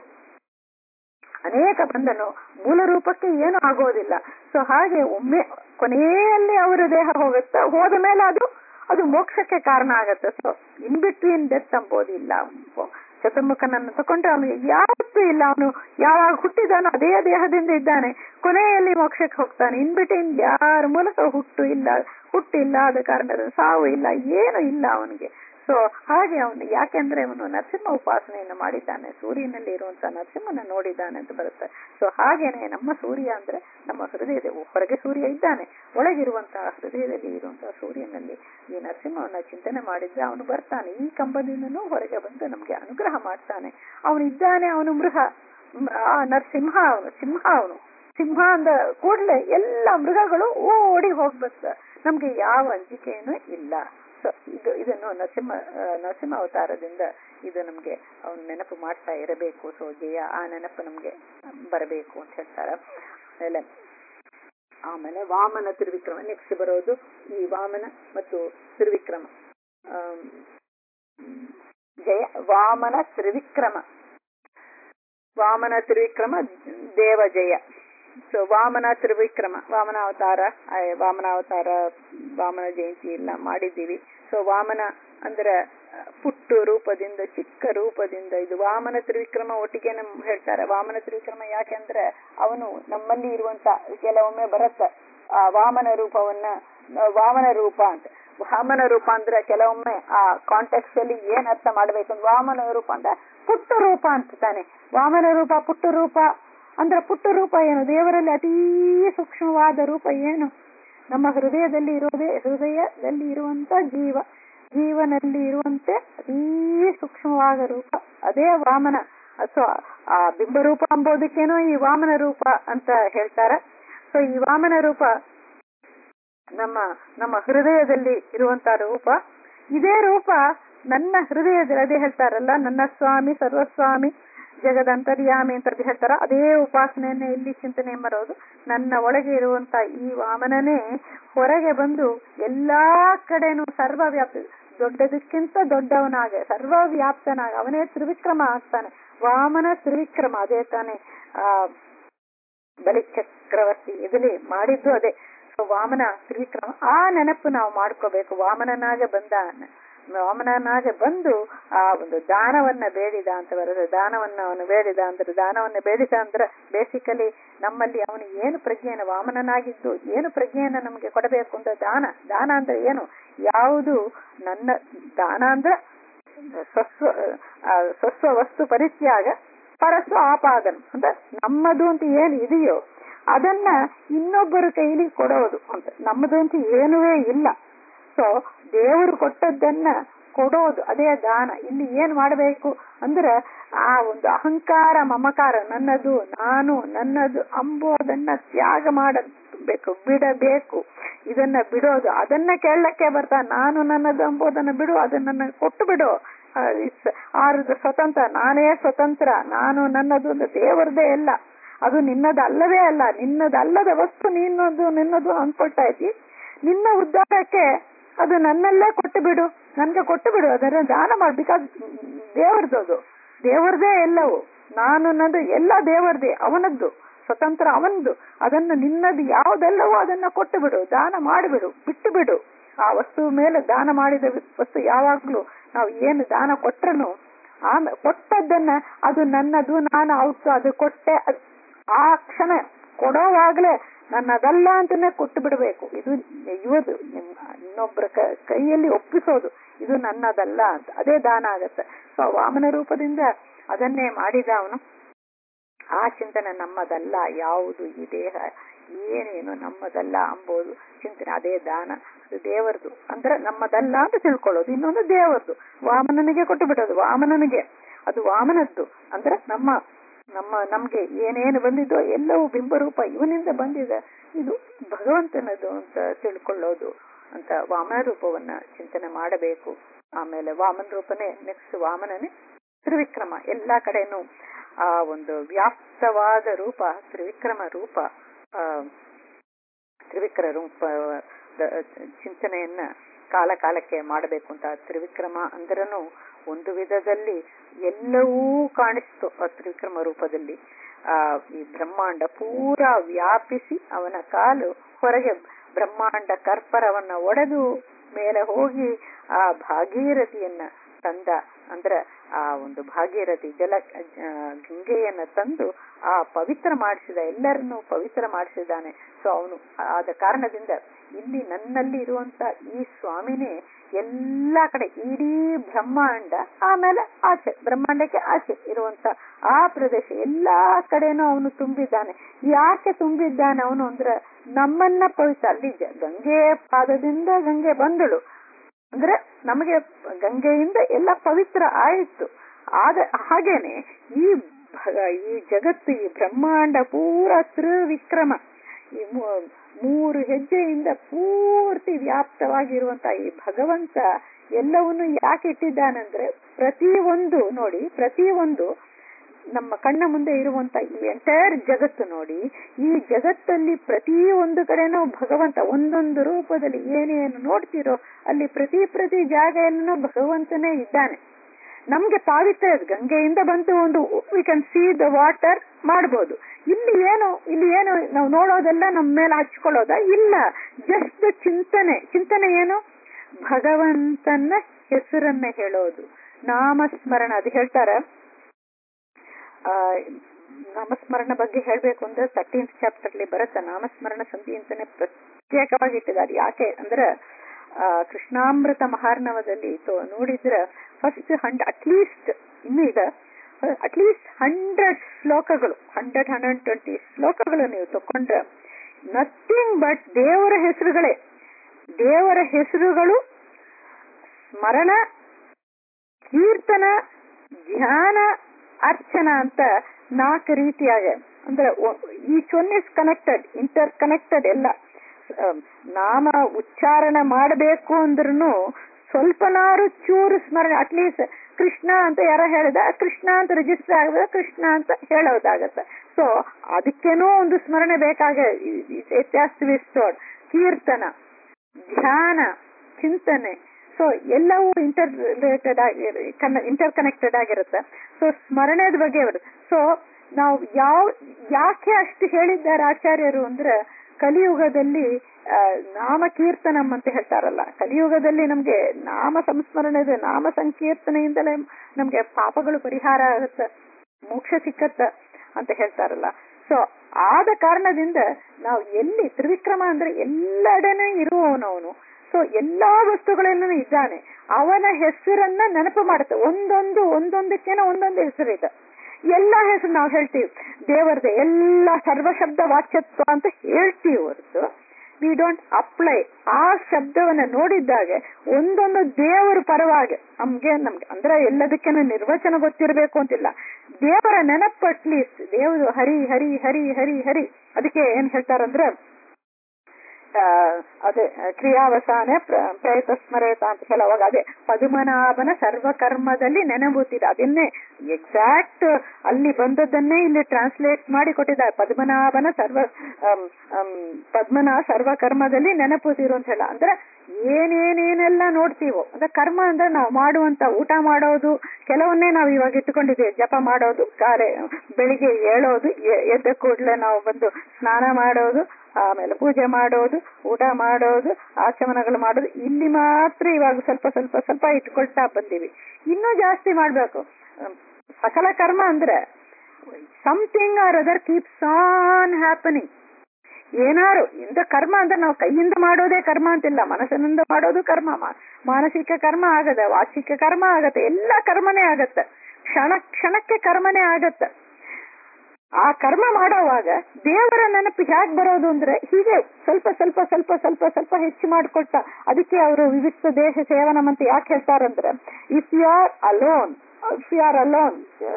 ಅನೇಕ ಬಂದನು ಮೂಲ ರೂಪಕ್ಕೆ ಏನು ಆಗೋದಿಲ್ಲ ಸೊ ಹಾಗೆ ಒಮ್ಮೆ ಕೊನೆಯಲ್ಲಿ ಅವರ ದೇಹ ಹೋಗುತ್ತೆ ಹೋದ ಮೇಲೆ ಅದು ಅದು ಮೋಕ್ಷಕ್ಕೆ ಕಾರಣ ಆಗತ್ತೆ ಸೊ ಇನ್ ಬಿಟ್ವೀನ್ ಡೆತ್ ಅಂಬೋದಿಲ್ಲ ಚತುರ್ಮುಖನನ್ನು ತಕೊಂಡ್ರೆ ಅವನಿಗೆ ಯಾವತ್ತೂ ಇಲ್ಲ ಅವನು ಯಾವಾಗ ಹುಟ್ಟಿದಾನೋ ಅದೇ ದೇಹದಿಂದ ಇದ್ದಾನೆ ಕೊನೆಯಲ್ಲಿ ಮೋಕ್ಷಕ್ಕೆ ಹೋಗ್ತಾನೆ ಇನ್ ಬಿಟ್ವೀನ್ ಯಾರ ಮೂಲಕ ಹುಟ್ಟು ಇಲ್ಲ ಹುಟ್ಟಿಲ್ಲ ಆದ ಕಾರಣದ ಸಾವು ಇಲ್ಲ ಏನು ಇಲ್ಲ ಅವನಿಗೆ ಸೊ ಹಾಗೆ ಅವನು ಯಾಕೆಂದ್ರೆ ಅವನು ನರಸಿಂಹ ಉಪಾಸನೆಯನ್ನು ಮಾಡಿದ್ದಾನೆ ಸೂರ್ಯನಲ್ಲಿ ಇರುವಂತ ನರಸಿಂಹನ ನೋಡಿದ್ದಾನೆ ಅಂತ ಬರುತ್ತೆ ಸೊ ಹಾಗೇನೆ ನಮ್ಮ ಸೂರ್ಯ ಅಂದ್ರೆ ನಮ್ಮ ಹೃದಯದ ಹೊರಗೆ ಸೂರ್ಯ ಇದ್ದಾನೆ ಒಳಗಿರುವಂತಹ ಹೃದಯದಲ್ಲಿ ಇರುವಂತಹ ಸೂರ್ಯನಲ್ಲಿ ಈ ನರಸಿಂಹವನ್ನ ಚಿಂತನೆ ಮಾಡಿದ್ರೆ ಅವನು ಬರ್ತಾನೆ ಈ ಕಂಬದಿಂದನೂ ಹೊರಗೆ ಬಂದು ನಮ್ಗೆ ಅನುಗ್ರಹ ಮಾಡ್ತಾನೆ ಅವನು ಇದ್ದಾನೆ ಅವನು ಮೃಹ ಮ್- ಆ ನರಸಿಂಹ ಅವನು ಸಿಂಹ ಅವನು ಸಿಂಹ ಅಂದ ಕೂಡಲೇ ಎಲ್ಲ ಮೃಗಗಳು ಓಡಿ ಹೋಗ್ಬೇಕು ನಮ್ಗೆ ಯಾವ ಅಂಜಿಕೆಯನ್ನು ಇಲ್ಲ ಸೊ ಇದು ಇದನ್ನು ನರಸಿಂಹ ಆ, ನರಸಿಂಹ ಅವತಾರದಿಂದ ಇದು ನಮ್ಗೆ ಅವನು ನೆನಪು ಮಾಡ್ತಾ ಇರಬೇಕು ಸೊ ಜಯ ಆ ನೆನಪು ನಮ್ಗೆ ಬರಬೇಕು ಅಂತ ಹೇಳ್ತಾರೆ ಆಮೇಲೆ ಆಮೇಲೆ ವಾಮನ ತ್ರಿವಿಕ್ರಮ ನೆಕ್ಸ್ಟ್ ಬರೋದು ಈ ವಾಮನ ಮತ್ತು ತ್ರಿವಿಕ್ರಮ ಆಮ್, ಜಯ ವಾಮನ ತ್ರಿವಿಕ್ರಮ ವಾಮನ ತ್ರಿವಿಕ್ರಮ ದೇವ ಜಯ ಸೊ ವಾಮನ ತ್ರಿವಿಕ್ರಮ ವಾಮನ ಅವತಾರ ಆ, ವಾಮನ ಅವತಾರ ವಾಮನ ಜಯಂತಿ ಎಲ್ಲ ಮಾಡಿದ್ದೀವಿ ಸೊ ವಾಮನ ಅಂದ್ರೆ ಆ, ಪುಟ್ಟು ರೂಪದಿಂದ ಚಿಕ್ಕ ರೂಪದಿಂದ ಇದು ವಾಮನ ತ್ರಿವಿಕ್ರಮ ಒಟ್ಟಿಗೆ ನಮ್ ಹೇಳ್ತಾರೆ ವಾಮನ ತ್ರಿವಿಕ್ರಮ ಯಾಕೆಂದ್ರೆ ಅವನು ನಮ್ಮಲ್ಲಿ ಇರುವಂತ ಕೆಲವೊಮ್ಮೆ ಬರುತ್ತೆ ಆ ವಾಮನ ರೂಪವನ್ನ ಆ, ವಾಮನ ರೂಪ ಅಂತ ವಾಮನ ರೂಪ ಅಂದ್ರೆ ಕೆಲವೊಮ್ಮೆ ಆ ಕಾಂಟೆಕ್ಸ್ಟ್ ಅಲ್ಲಿ ಏನ್ ಅರ್ಥ ಮಾಡ್ಬೇಕು ಅಂದ್ರೆ ವಾಮನ ರೂಪ ಅಂದ್ರೆ ಪುಟ್ಟ ರೂಪ ಅಂತ ತಾನೆ ವಾಮನ ರೂಪ ಪುಟ್ಟ ರೂಪ ಅಂದ್ರೆ ಪುಟ್ಟ ರೂಪ ಏನು ದೇವರಲ್ಲಿ ಅತೀ ಸೂಕ್ಷ್ಮವಾದ ರೂಪ ಏನು ನಮ್ಮ ಹೃದಯದಲ್ಲಿ ಇರೋದೇ ಹೃದಯದಲ್ಲಿ ಇರುವಂತ ಜೀವ ಜೀವನಲ್ಲಿ ಇರುವಂತೆ ಅತೀ ಸೂಕ್ಷ್ಮವಾದ ರೂಪ ಅದೇ ವಾಮನ ಸೊ ಆ ಬಿಂಬರೂಪ ಅಂಬೋದಕ್ಕೇನೋ ಈ ವಾಮನ ರೂಪ ಅಂತ ಹೇಳ್ತಾರೆ ಸೊ ಈ ವಾಮನ ರೂಪ ನಮ್ಮ ನಮ್ಮ ಹೃದಯದಲ್ಲಿ ಇರುವಂತ ರೂಪ ಇದೇ ರೂಪ ನನ್ನ ಹೃದಯದಲ್ಲಿ ಅದೇ ಹೇಳ್ತಾರಲ್ಲ ನನ್ನ ಸ್ವಾಮಿ ಸರ್ವಸ್ವಾಮಿ ಜಗದಂತರ್ಯಾಮಿ ಅಂತ ಹೇಳ್ತಾರ ಅದೇ ಉಪಾಸನೆಯನ್ನೇ ಇಲ್ಲಿ ಚಿಂತನೆ ಮಾಡೋದು ನನ್ನ ಒಳಗೆ ಇರುವಂತ ಈ ವಾಮನನೇ ಹೊರಗೆ ಬಂದು ಎಲ್ಲಾ ಕಡೆನೂ ಸರ್ವವ್ಯಾಪ್ತಿ ದೊಡ್ಡದಕ್ಕಿಂತ ದೊಡ್ಡವನಾಗ ಸರ್ವವ್ಯಾಪ್ತನಾಗ ಅವನೇ ತ್ರಿವಿಕ್ರಮ ಆಗ್ತಾನೆ ವಾಮನ ತ್ರಿವಿಕ್ರಮ ಅದೇ ತಾನೆ ಆ ಬಲಿ ಚಕ್ರವರ್ತಿ ಇದರಲ್ಲಿ ಮಾಡಿದ್ದು ಅದೇ ಸೊ ವಾಮನ ತ್ರಿವಿಕ್ರಮ ಆ ನೆನಪು ನಾವು ಮಾಡ್ಕೋಬೇಕು ವಾಮನನಾಗ ಬಂದ ವಾಮನನಾಗ ಬಂದು ಆ ಒಂದು ದಾನವನ್ನ ಬೇಡಿದ ಅಂತ ಬರುತ್ತೆ ದಾನವನ್ನ ಅವನು ಬೇಡಿದ ಅಂದ್ರೆ ದಾನವನ್ನ ಬೇಡಿದ ಅಂದ್ರೆ ಬೇಸಿಕಲಿ ನಮ್ಮಲ್ಲಿ ಅವನು ಏನು ಪ್ರಜ್ಞೆಯನ್ನು ವಾಮನನಾಗಿದ್ದು ಏನು ಪ್ರಜ್ಞೆಯನ್ನ ನಮಗೆ ಕೊಡಬೇಕು ಅಂತ ದಾನ ದಾನ ಅಂದ್ರೆ ಏನು ಯಾವುದು ನನ್ನ ದಾನ ಅಂದ್ರೆ ಸ್ವಸ್ವ ಆ, ಸ್ವಸ್ವ ವಸ್ತು ಪರಿತ್ಯಾಗ ಪರಸ್ವ ಆಪಾದನ ಅಂದ್ರೆ ನಮ್ಮದು ಅಂತ ಏನು ಇದೆಯೋ ಅದನ್ನ ಇನ್ನೊಬ್ಬರ ಕೈಲಿ ಕೊಡೋದು ಅಂತ ನಮ್ಮದು ಅಂತ ಏನುವೇ ಇಲ್ಲ ಸೊ ದೇವರು ಕೊಟ್ಟದ್ದನ್ನ ಕೊಡೋದು ಅದೇ ದಾನ ಇಲ್ಲಿ ಏನ್ ಮಾಡಬೇಕು ಅಂದ್ರೆ ಆ ಒಂದು ಅಹಂಕಾರ ಮಮಕಾರ ನನ್ನದು ನಾನು ನನ್ನದು ಅಂಬೋದನ್ನ ತ್ಯಾಗ ಮಾಡಬೇಕು ಬಿಡಬೇಕು ಇದನ್ನ ಬಿಡೋದು ಅದನ್ನ ಕೇಳಕ್ಕೆ ಬರ್ತಾ ನಾನು ನನ್ನದು ಅಂಬೋದನ್ನ ಬಿಡು ಅದನ್ನ ಕೊಟ್ಟು ಬಿಡು ಆರುದ ಸ್ವತಂತ್ರ ನಾನೇ ಸ್ವತಂತ್ರ ನಾನು ನನ್ನದು ಒಂದು ದೇವರದೇ ಇಲ್ಲ ಅದು ನಿನ್ನದಲ್ಲವೇ ಅಲ್ಲ ನಿನ್ನದಲ್ಲದ ವಸ್ತು ನಿನ್ನದು ನಿನ್ನದು ಅನ್ಕೊಳ್ತಾ ಇದ್ದಿ ನಿನ್ನ ಉದ್ಧಾರಕ್ಕೆ ಅದು ನನ್ನಲ್ಲೇ ಕೊಟ್ಟು ಬಿಡು ನನ್ಗೆ ಕೊಟ್ಟು ಬಿಡು ಅದನ್ನ ದಾನ ಮಾಡ್ ಬಿಕಾಸ್ ದೇವರದು ಅದು ದೇವರದೇ ಎಲ್ಲವೂ ನಾನು ನನ್ನದು ಎಲ್ಲ ದೇವರದೇ ಅವನದ್ದು ಸೊ ಸ್ವತಂತ್ರ ಅವಂದು ಅದನ್ನ ನಿನ್ನದು ಯಾವುದೆಲ್ಲವೋ ಅದನ್ನ ಕೊಟ್ಟು ಬಿಡು ದಾನ ಮಾಡಿಬಿಡು ಬಿಟ್ಟು ಬಿಡು ಆ ವಸ್ತು ಮೇಲೆ ದಾನ ಮಾಡಿದ ವಸ್ತು ಯಾವಾಗ್ಲೂ ನಾವು ಏನು ದಾನ ಕೊಟ್ರನು ಆಮೇಲೆ ಕೊಟ್ಟದ್ದನ್ನ ಅದು ನನ್ನದು ನಾನು ಅವತ್ತು ಅದು ಕೊಟ್ಟೆ ಅದ್- ಆ ಕ್ಷಣ ಕೊಡೋವಾಗ್ಲೇ ನನ್ನದಲ್ಲ ಅಂತಾನೆ ಕೊಟ್ಟು ಬಿಡಬೇಕು ಇದು ಇವತ್ತು ನಿಮ್ಮ ಇನ್ನೊಬ್ಬರ ಕ- ಕೈಯಲ್ಲಿ ಒಪ್ಪಿಸೋದು ಇದು ನನ್ನದಲ್ಲ ಅಂತ ಅದೇ ದಾನ ಆಗತ್ತೆ ಸೊ ವಾಮನ ರೂಪದಿಂದ ಅದನ್ನೇ ಮಾಡಿದ ಅವನು ಆ ಚಿಂತನೆ ನಮ್ಮದಲ್ಲ ಯಾವುದು ಈ ದೇಹ ಏನೇನು ನಮ್ಮದಲ್ಲ ಅಂಬೋದು ಚಿಂತನೆ ಅದೇ ದಾನ ಅದು ದೇವರದು ಅಂದ್ರೆ ನಮ್ಮದಲ್ಲ ಅಂತ ತಿಳ್ಕೊಳ್ಳೋದು ಇನ್ನೊಂದು ದೇವರದು ವಾಮನನಿಗೆ ಕೊಟ್ಟು ಬಿಡೋದು ವಾಮನನಿಗೆ ಅದು ವಾಮನದ್ದು ಅಂದ್ರೆ ನಮ್ಮ ನಮ್ಮ ನಮ್ಗೆ ಏನೇನು ಬಂದಿದೋ ಎಲ್ಲವೂ ಬಿಂಬರೂಪ ಇವನಿಂದ ಬಂದಿದೆ ಇದು ಭಗವಂತನದು ಅಂತ ತಿಳ್ಕೊಳ್ಳೋದು ಅಂತ ವಾಮನ ರೂಪವನ್ನ ಚಿಂತನೆ ಮಾಡಬೇಕು ಆಮೇಲೆ ವಾಮನ ರೂಪನೇ ನೆಕ್ಸ್ಟ್ ವಾಮನನೇ ತ್ರಿವಿಕ್ರಮ ಎಲ್ಲಾ ಕಡೆನೂ ಆ ಒಂದು ವ್ಯಾಪ್ತವಾದ ರೂಪ ತ್ರಿವಿಕ್ರಮ ರೂಪ ಆ ತ್ರಿವಿಕ್ರ ರೂಪ ಚಿಂತನೆಯನ್ನ ಕಾಲ ಕಾಲಕ್ಕೆ ಮಾಡಬೇಕು ಅಂತ ತ್ರಿವಿಕ್ರಮ ಅಂದ್ರನು ಒಂದು ವಿಧದಲ್ಲಿ ಎಲ್ಲವೂ ಕಾಣಿಸ್ತು ಆ ತ್ರಿವಿಕ್ರಮ ರೂಪದಲ್ಲಿ ಆ ಈ ಬ್ರಹ್ಮಾಂಡ ಪೂರಾ ವ್ಯಾಪಿಸಿ ಅವನ ಕಾಲು ಹೊರಗೆ ಬ್ರಹ್ಮಾಂಡ ಕರ್ಪರವನ್ನ ಒಡೆದು ಮೇಲೆ ಹೋಗಿ ಆ ಭಾಗೀರಥಿಯನ್ನ ತಂದ ಅಂದ್ರೆ ಆ ಒಂದು ಭಾಗೀರಥಿ ಜಲ ಆ, ಗಂಗೆಯನ್ನ ತಂದು ಆ ಪವಿತ್ರ ಮಾಡಿಸಿದ ಎಲ್ಲರನ್ನು ಪವಿತ್ರ ಮಾಡಿಸಿದ್ದಾನೆ ಸೊ ಅವನು ಆದ ಕಾರಣದಿಂದ ಇಲ್ಲಿ ನನ್ನಲ್ಲಿ ಇರುವಂತ ಈ ಸ್ವಾಮಿನೇ ಎಲ್ಲಾ ಕಡೆ ಇಡೀ ಬ್ರಹ್ಮಾಂಡ ಆಮೇಲೆ ಆಚೆ ಬ್ರಹ್ಮಾಂಡಕ್ಕೆ ಆಚೆ ಇರುವಂತ ಆ ಪ್ರದೇಶ ಎಲ್ಲಾ ಕಡೆನೂ ಅವನು ತುಂಬಿದ್ದಾನೆ ಯಾಕೆ ತುಂಬಿದ್ದಾನೆ ಅವನು ಅಂದ್ರೆ ನಮ್ಮನ್ನ ಪವಿತ್ರ ಅಲ್ಲಿ ಜ- ಗಂಗೆ ಪಾದದಿಂದ ಗಂಗೆ ಬಂದಳು ಅಂದ್ರೆ ನಮಗೆ ಗಂಗೆಯಿಂದ ಎಲ್ಲ ಪವಿತ್ರ ಆಯಿತು ಆದ ಹಾಗೇನೆ ಈ ಭ- ಈ ಜಗತ್ತು ಈ ಬ್ರಹ್ಮಾಂಡ ಪೂರ ತ್ರಿವಿಕ್ರಮ ಈ ಮೂ- ಮೂರು ಹೆಜ್ಜೆಯಿಂದ ಪೂರ್ತಿ ವ್ಯಾಪ್ತವಾಗಿರುವಂತ ಈ ಭಗವಂತ ಎಲ್ಲವನ್ನು ಯಾಕೆ ಇಟ್ಟಿದ್ದಾನಂದ್ರೆ ಪ್ರತಿ ಒಂದು ನೋಡಿ ಪ್ರತಿ ಒಂದು ನಮ್ಮ ಕಣ್ಣ ಮುಂದೆ ಇರುವಂತ ಈ ಎಂಟೈರ್ ಜಗತ್ತು ನೋಡಿ ಈ ಜಗತ್ತಲ್ಲಿ ಪ್ರತಿ ಒಂದು ಕಡೆನೂ ಭಗವಂತ ಒಂದೊಂದು ರೂಪದಲ್ಲಿ ಏನೇನು ನೋಡ್ತಿರೋ ಅಲ್ಲಿ ಪ್ರತಿ ಪ್ರತಿ ಜಾಗೆಯಲ್ಲೂ ಭಗವಂತನೇ ಇದ್ದಾನೆ ನಮ್ಗೆ ಪಾವಿತ್ರ್ಯ ಅದು. ಗಂಗೆಯಿಂದ ಬಂತು ಒಂದು we can see the water ಮಾಡ್ಬೋದು ಇಲ್ಲಿ ಏನು ಇಲ್ಲಿ ಏನು ನಾವು ನೋಡೋದೆಲ್ಲ ನಮ್ಮ ಮೇಲೆ ಹಚ್ಕೊಳ್ಳೋದ ಇಲ್ಲ ಜಸ್ಟ್ ಚಿಂತನೆ ಚಿಂತನೆ ಏನು ಭಗವಂತನ ಹೆಸರನ್ನ ಹೇಳೋದು ನಾಮಸ್ಮರಣ ಅದು ಹೇಳ್ತಾರ ಆ, ನಾಮಸ್ಮರಣ ಬಗ್ಗೆ ಹೇಳ್ಬೇಕು ಅಂದ್ರೆ ತರ್ಟೀನ್ತ್ ಚಾಪ್ಟರ್ ಅಲ್ಲಿ ಬರುತ್ತೆ ನಾಮಸ್ಮರಣ ಸಂಧಿ ಅಂತಾನೆ ಪ್ರತ್ಯೇಕವಾಗಿ ಇಟ್ಟಿದ್ದಾರೆ ಯಾಕೆ ಅಂದ್ರೆ ಆ, ಕೃಷ್ಣಾಮೃತ ಮಹಾರ್ಣವದಲ್ಲಿ ತೋ- ನೋಡಿದ್ರೆ ಫಸ್ಟ್ ಹಂಡ್ ಅಟ್ಲೀಸ್ಟ್ ಇನ್ನು ಈಗ ಅಟ್ಲೀಸ್ಟ್ ಹಂಡ್ರೆಡ್ ಶ್ಲೋಕಗಳು ಹಂಡ್ರೆಡ್ ಹಂಡ್ರೆಡ್ ಟ್ವೆಂಟಿ ಶ್ಲೋಕಗಳು ನೀವು ತಕೊಂಡ್ರೆ ನಥಿಂಗ್ ಬಟ್ ದೇವರ ಹೆಸರುಗಳೇ ದೇವರ ಹೆಸರುಗಳು ಸ್ಮರಣ ಕೀರ್ತನ ಧ್ಯಾನ ಅರ್ಚನ ಅಂತ ನಾಲ್ಕು ರೀತಿಯಾಗ ಅಂದ್ರೆ each one is connected interconnected ಎಲ್ಲ ಅಹ್, ನಾಮ ಉಚ್ಚಾರಣ ಮಾಡಬೇಕು ಅಂದ್ರೂ ಸ್ವಲ್ಪನಾರು ಚೂರು ಸ್ಮರಣೆ ಅಟ್ಲೀಸ್ಟ್ ಕೃಷ್ಣ ಅಂತ ಯಾರ ಹೇಳಿದ ಕೃಷ್ಣ ಅಂತ ರಿಜಿಸ್ಟರ್ ಆಗದ ಕೃಷ್ಣ ಅಂತ ಹೇಳೋದಾಗತ್ತೆ ಸೊ ಅದಕ್ಕೇನೋ ಒಂದು ಸ್ಮರಣೆ ಬೇಕಾಗ ಸ್ಟೋರ್ಡ್ ಕೀರ್ತನ ಧ್ಯಾನ ಚಿಂತನೆ ಸೊ ಎಲ್ಲವೂ ಇಂಟರ್ ರಿಲೇಟೆಡ್ ಆಗಿ ಇಂಟರ್ ಕನೆಕ್ಟೆಡ್ ಆಗಿರುತ್ತೆ ಸೊ ಸ್ಮರಣೆದ ಬಗ್ಗೆ ಬರುತ್ತೆ ಸೊ ನಾವು ಯಾವ ಯಾಕೆ ಅಷ್ಟು ಹೇಳಿದ್ದಾರೆ ಆಚಾರ್ಯರು ಅಂದ್ರೆ ಕಲಿಯುಗದಲ್ಲಿ ಆ, ನಾಮ ಕೀರ್ತನಂ ಅಂತ ಹೇಳ್ತಾರಲ್ಲ ಕಲಿಯುಗದಲ್ಲಿ ನಮ್ಗೆ ನಾಮ ಸಂಸ್ಮರಣೆ ಇದೆ ನಾಮ ಸಂಕೀರ್ತನೆಯಿಂದಲೇ ನಮ್ಗೆ ಪಾಪಗಳು ಪರಿಹಾರ ಆಗುತ್ತೆ ಮೋಕ್ಷ ಸಿಕ್ಕತ್ತ ಅಂತ ಹೇಳ್ತಾರಲ್ಲ ಸೊ ಆದ ಕಾರಣದಿಂದ ನಾವು ಎಲ್ಲಿ ತ್ರಿವಿಕ್ರಮ ಅಂದ್ರೆ ಎಲ್ಲೆಡೆನೂ ಇರುವವನವನು ಸೊ ಎಲ್ಲಾ ವಸ್ತುಗಳಲ್ಲೂ ಇದ್ದಾನೆ ಅವನ ಹೆಸರನ್ನ ನೆನಪು ಮಾಡುತ್ತೆ ಒಂದೊಂದು ಒಂದೊಂದಕ್ಕೇನೋ ಒಂದೊಂದು ಹೆಸರಿದೆ ಎಲ್ಲಾ ಹೆಸರು ನಾವು ಹೇಳ್ತೀವಿ ದೇವರದೇ ಎಲ್ಲ ಸರ್ವಶಬ್ದ ವಾಚ್ಯತ್ವ ಅಂತ ಹೇಳ್ತೀವಿ ಹೊರತು ವಿ ಡೋಂಟ್ ಅಪ್ಲೈ ಆ ಶಬ್ದವನ್ನ ನೋಡಿದ್ದಾಗೆ ಒಂದೊಂದು ದೇವರ ಪರವಾಗಿ ನಮ್ಗೆ ನಮ್ಗೆ ಅಂದ್ರೆ ಎಲ್ಲದಕ್ಕೇನು ನಿರ್ವಚನ ಗೊತ್ತಿರಬೇಕು ಅಂತಿಲ್ಲ ದೇವರ ನೆನಪು ಅಟ್ಲೀಸ್ಟ್ ದೇವರು ಹರಿ ಹರಿ ಹರಿ ಹರಿ ಹರಿ ಅದಕ್ಕೆ ಏನ್ ಹೇಳ್ತಾರಂದ್ರೆ ಆ, ಅದೇ ಕ್ರಿಯಾವಸಾನೆ ಪ್ರ- ಪ್ರಯತ ಸ್ಮರೇತ ಅಂತ ಹೇಳುವಾಗ ಅದೇ ಪದ್ಮನಾಭನ ಸರ್ವಕರ್ಮದಲ್ಲಿ ನೆನಬುತ್ತಿದೆ ಅದನ್ನೇ ಎಕ್ಸಾಕ್ಟ್ ಅಲ್ಲಿ ಬಂದದ್ದನ್ನೇ ಇಲ್ಲಿ ಟ್ರಾನ್ಸ್ಲೇಟ್ ಮಾಡಿ ಕೊಟ್ಟಿದ್ದಾರೆ ಪದ್ಮನಾಭನ ಸರ್ವ ಅಮ್, ಅಮ್, ಪದ್ಮನ ಸರ್ವಕರ್ಮದಲ್ಲಿ ನೆನಪುತ್ತಿರು ಅಂತ ಹೇಳ ಅಂದ್ರೆ ಏನೇನೇನೆಲ್ಲ ನೋಡ್ತೀವೋ ಅಂದ್ರೆ ಕರ್ಮ ಅಂದ್ರೆ ನಾವು ಮಾಡುವಂತ ಊಟ ಮಾಡೋದು ಕೆಲವನ್ನೇ ನಾವು ಇವಾಗ ಇಟ್ಟುಕೊಂಡಿದ್ದೇವೆ ಜಪ ಮಾಡೋದು ಕಾಲೆ ಬೆಳಿಗ್ಗೆ ಏಳೋದು ಎ- ಎದ್ದ ಕೂಡಲೇ ನಾವು ಬಂದು ಸ್ನಾನ ಮಾಡೋದು ಆಮೇಲೆ ಪೂಜೆ ಮಾಡೋದು ಊಟ ಮಾಡೋದು ಆಚಮನಗಳು ಮಾಡೋದು ಇಲ್ಲಿ ಮಾತ್ರ ಇವಾಗ ಸ್ವಲ್ಪ ಸ್ವಲ್ಪ ಸ್ವಲ್ಪ ಇಟ್ಕೊಳ್ತಾ ಬಂದೀವಿ ಇನ್ನೂ ಜಾಸ್ತಿ ಮಾಡ್ಬೇಕು ಅಹ್, ಸಕಲ ಕರ್ಮ ಅಂದ್ರೆ something or other keeps on happening ಏನಾರು ಇಂದ ಕರ್ಮ ಅಂದ್ರೆ ನಾವು ಕೈಯಿಂದ ಮಾಡೋದೇ ಕರ್ಮ ಅಂತಿಲ್ಲ ಮನಸ್ಸಿನಿಂದ ಮಾಡೋದು ಕರ್ಮ ಮಾ- ಮಾನಸಿಕ ಕರ್ಮ ಆಗದೆ ವಾಚಿಕ ಕರ್ಮ ಆಗತ್ತೆ ಎಲ್ಲ ಕರ್ಮನೇ ಆಗತ್ತೆ ಕ್ಷಣ ಕ್ಷಣಕ್ಕೆ ಕರ್ಮನೇ ಆಗತ್ತೆ ಆ ಕರ್ಮ ಮಾಡೋವಾಗ ದೇವರ ನೆನಪು ಹೇಗ್ ಬರೋದು ಅಂದ್ರೆ ಹೀಗೆ ಸ್ವಲ್ಪ ಸ್ವಲ್ಪ ಸ್ವಲ್ಪ ಸ್ವಲ್ಪ ಸ್ವಲ್ಪ ಹೆಚ್ಚು ಮಾಡಿಕೊಟ್ಟ ಅದಕ್ಕೆ ಅವರು ವಿವಿಧ ದೇಶ ಸೇವನಂ ಅಂತ ಯಾಕೆ ಹೇಳ್ತಾರಂದ್ರೆ if you are alone if you are alone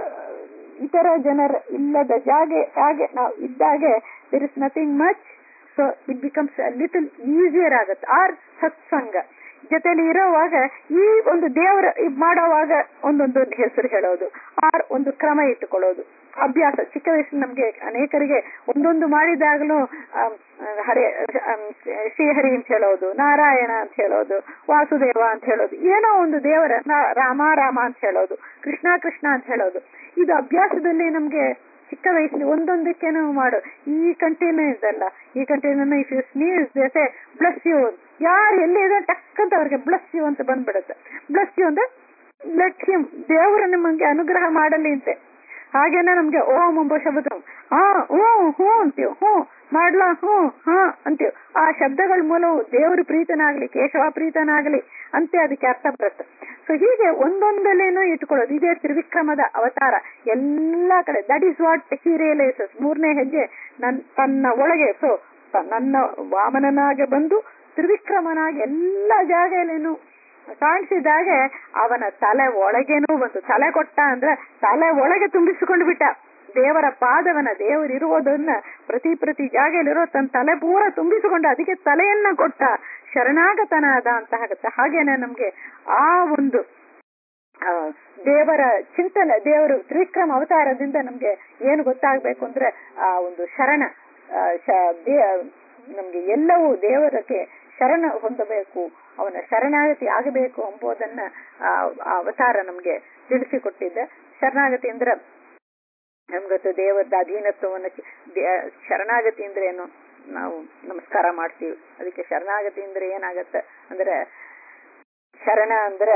ಇತರ ಜನರ ಇಲ್ಲದ ಜಾಗೆ ಹಾಗೆ ನಾವು ಇದ್ದಾಗೆ there is nothing much so it becomes little easier ಆಗತ್ತೆ ಆರ್ ಸತ್ಸಂಗ ಜೊತೆಲಿ ಇರೋವಾಗ ಈ ಒಂದು ದೇವರ ಇದ್ ಮಾಡೋವಾಗ ಒಂದೊಂದು ಹೆಸರು ಹೇಳೋದು ಆರ್ ಒಂದು ಕ್ರಮ ಇಟ್ಟುಕೊಳ್ಳೋದು ಅಭ್ಯಾಸ ಚಿಕ್ಕ ವಯಸ್ಸು ನಮ್ಗೆ ಅನೇಕರಿಗೆ ಒಂದೊಂದು ಮಾಡಿದಾಗಲೂ ಆಮ್, ಹರೇ ಆಮ್, ಶ್ರೀಹರಿ ಅಂತ ಹೇಳೋದು ನಾರಾಯಣ ಅಂತ ಹೇಳೋದು ವಾಸುದೇವ ಅಂತ ಹೇಳೋದು ಏನೋ ಒಂದು ದೇವರ ನಾ- ರಾಮ ರಾಮ ಅಂತ ಹೇಳೋದು ಕೃಷ್ಣ ಕೃಷ್ಣ ಅಂತ ಹೇಳೋದು ಇದು ಅಭ್ಯಾಸದಲ್ಲಿ ನಮ್ಗೆ ಚಿಕ್ಕ ವಯಸ್ಸಲ್ಲಿ ಒಂದೊಂದಕ್ಕೆ ನಾವು ಮಾಡೋ ಈ ಕಂಟೇನರ್ ಇದಲ್ಲ ಈ ಕಂಟೇನರ್ ಇಫ್ ಯು ಸ್ನೀಸ್ ಜೊತೆ ಬ್ಲಸ್ ಯು ಯಾರು ಎಲ್ಲಿ ಇದೆ ಟಕ್ ಅಂತ ಅವ್ರಿಗೆ ಬ್ಲಸ್ ಯು ಅಂತ ಬಂದ್ಬಿಡುತ್ತೆ ಬ್ಲಸ್ ಯು ಅಂದ್ರೆ ಲೆಟ್ ಹಿಮ್ ದೇವರು ನಿಮಗೆ ಅನುಗ್ರಹ ಮಾಡಲಿ ಅಂತೆ ಹಾಗೇನೆ ನಮ್ಗೆ ಓಂ ಎಂಬ ಶಬ್ದ ಹಾ ಹ್ಞೂ ಹ್ಞೂ ಅಂತೀವ್ ಹ್ಞೂ ಮಾಡ್ಲಾ ಹ್ಞೂ ಹಾ ಅಂತೀವ್ ಆ ಶಬ್ದಗಳ ಮೂಲವು ದೇವರು ಪ್ರೀತನಾಗ್ಲಿ ಕೇಶವ ಪ್ರೀತನಾಗ್ಲಿ ಅಂತೆ ಅದಕ್ಕೆ ಅರ್ಥ ಬರುತ್ತೆ ಸೊ ಹೀಗೆ ಒಂದೊಂದಲ್ಲೇನೋ ಇಟ್ಕೊಳ್ಳೋದು ಇದೇ ತ್ರಿವಿಕ್ರಮದ ಅವತಾರ ಎಲ್ಲಾ ಕಡೆ that is what he realises ಮೂರನೇ ಹೆಜ್ಜೆ ನನ್ ತನ್ನ ಒಳಗೆ ಸೊ ನನ್ನ ವಾಮನನಾಗೆ ಬಂದು ತ್ರಿವಿಕ್ರಮನಾಗಿ ಎಲ್ಲಾ ಜಾಗದಲ್ಲೇನು ಕಾಣಿಸಿದಾಗೆ ಅವನ ತಲೆ ಒಳಗೇನೂ ಬಂತು ತಲೆ ಕೊಟ್ಟ ಅಂದ್ರೆ ತಲೆ ಒಳಗೆ ತುಂಬಿಸಿಕೊಂಡು ಬಿಟ್ಟ ದೇವರ ಪಾದವನ ದೇವರಿರುವುದನ್ನ ಪ್ರತಿ ಪ್ರತಿ ಜಾಗದಲ್ಲಿರೋ ತನ್ನ ತಲೆ ಪೂರ ತುಂಬಿಸಿಕೊಂಡು ಅದಕ್ಕೆ ತಲೆಯನ್ನ ಕೊಟ್ಟ ಶರಣಾಗತನಾದ ಅಂತ ಆಗುತ್ತೆ ಹಾಗೇನೆ ನಮ್ಗೆ ಆ ಒಂದು ಆ, ದೇವರ ಚಿಂತನೆ ದೇವರು ತ್ರಿವಿಕ್ರಮ ಅವತಾರದಿಂದ ನಮ್ಗೆ ಏನು ಗೊತ್ತಾಗ್ಬೇಕು ಅಂದ್ರೆ ಆ ಒಂದು ಶರಣ ಆ, ಶ- ದೇ- ನಮ್ಗೆ ಎಲ್ಲವೂ ದೇವರಕ್ಕೆ ಶರಣ ಹೊಂದಬೇಕು ಅವನ ಶರಣಾಗತಿ ಆಗಬೇಕು ಎಂಬುದನ್ನ ಆ ಆ ಅವತಾರ ನಮ್ಗೆ ತಿಳಿಸಿಕೊಟ್ಟಿದ್ದೆ ಶರಣಾಗತಿ ಅಂದ್ರೆ ನಮ್ಗೊತ್ತು ದೇವರದ ಅಧೀನತ್ವವನ್ನು ಚಿ- ದೇ- ಶರಣಾಗತಿ ಅಂದ್ರೆ ಏನು ನಾವು ನಮಸ್ಕಾರ ಮಾಡ್ತೀವಿ ಅದಕ್ಕೆ ಶರಣಾಗತಿ ಅಂದ್ರೆ ಏನಾಗತ್ತೆ ಅಂದ್ರೆ ಶರಣ ಅಂದ್ರೆ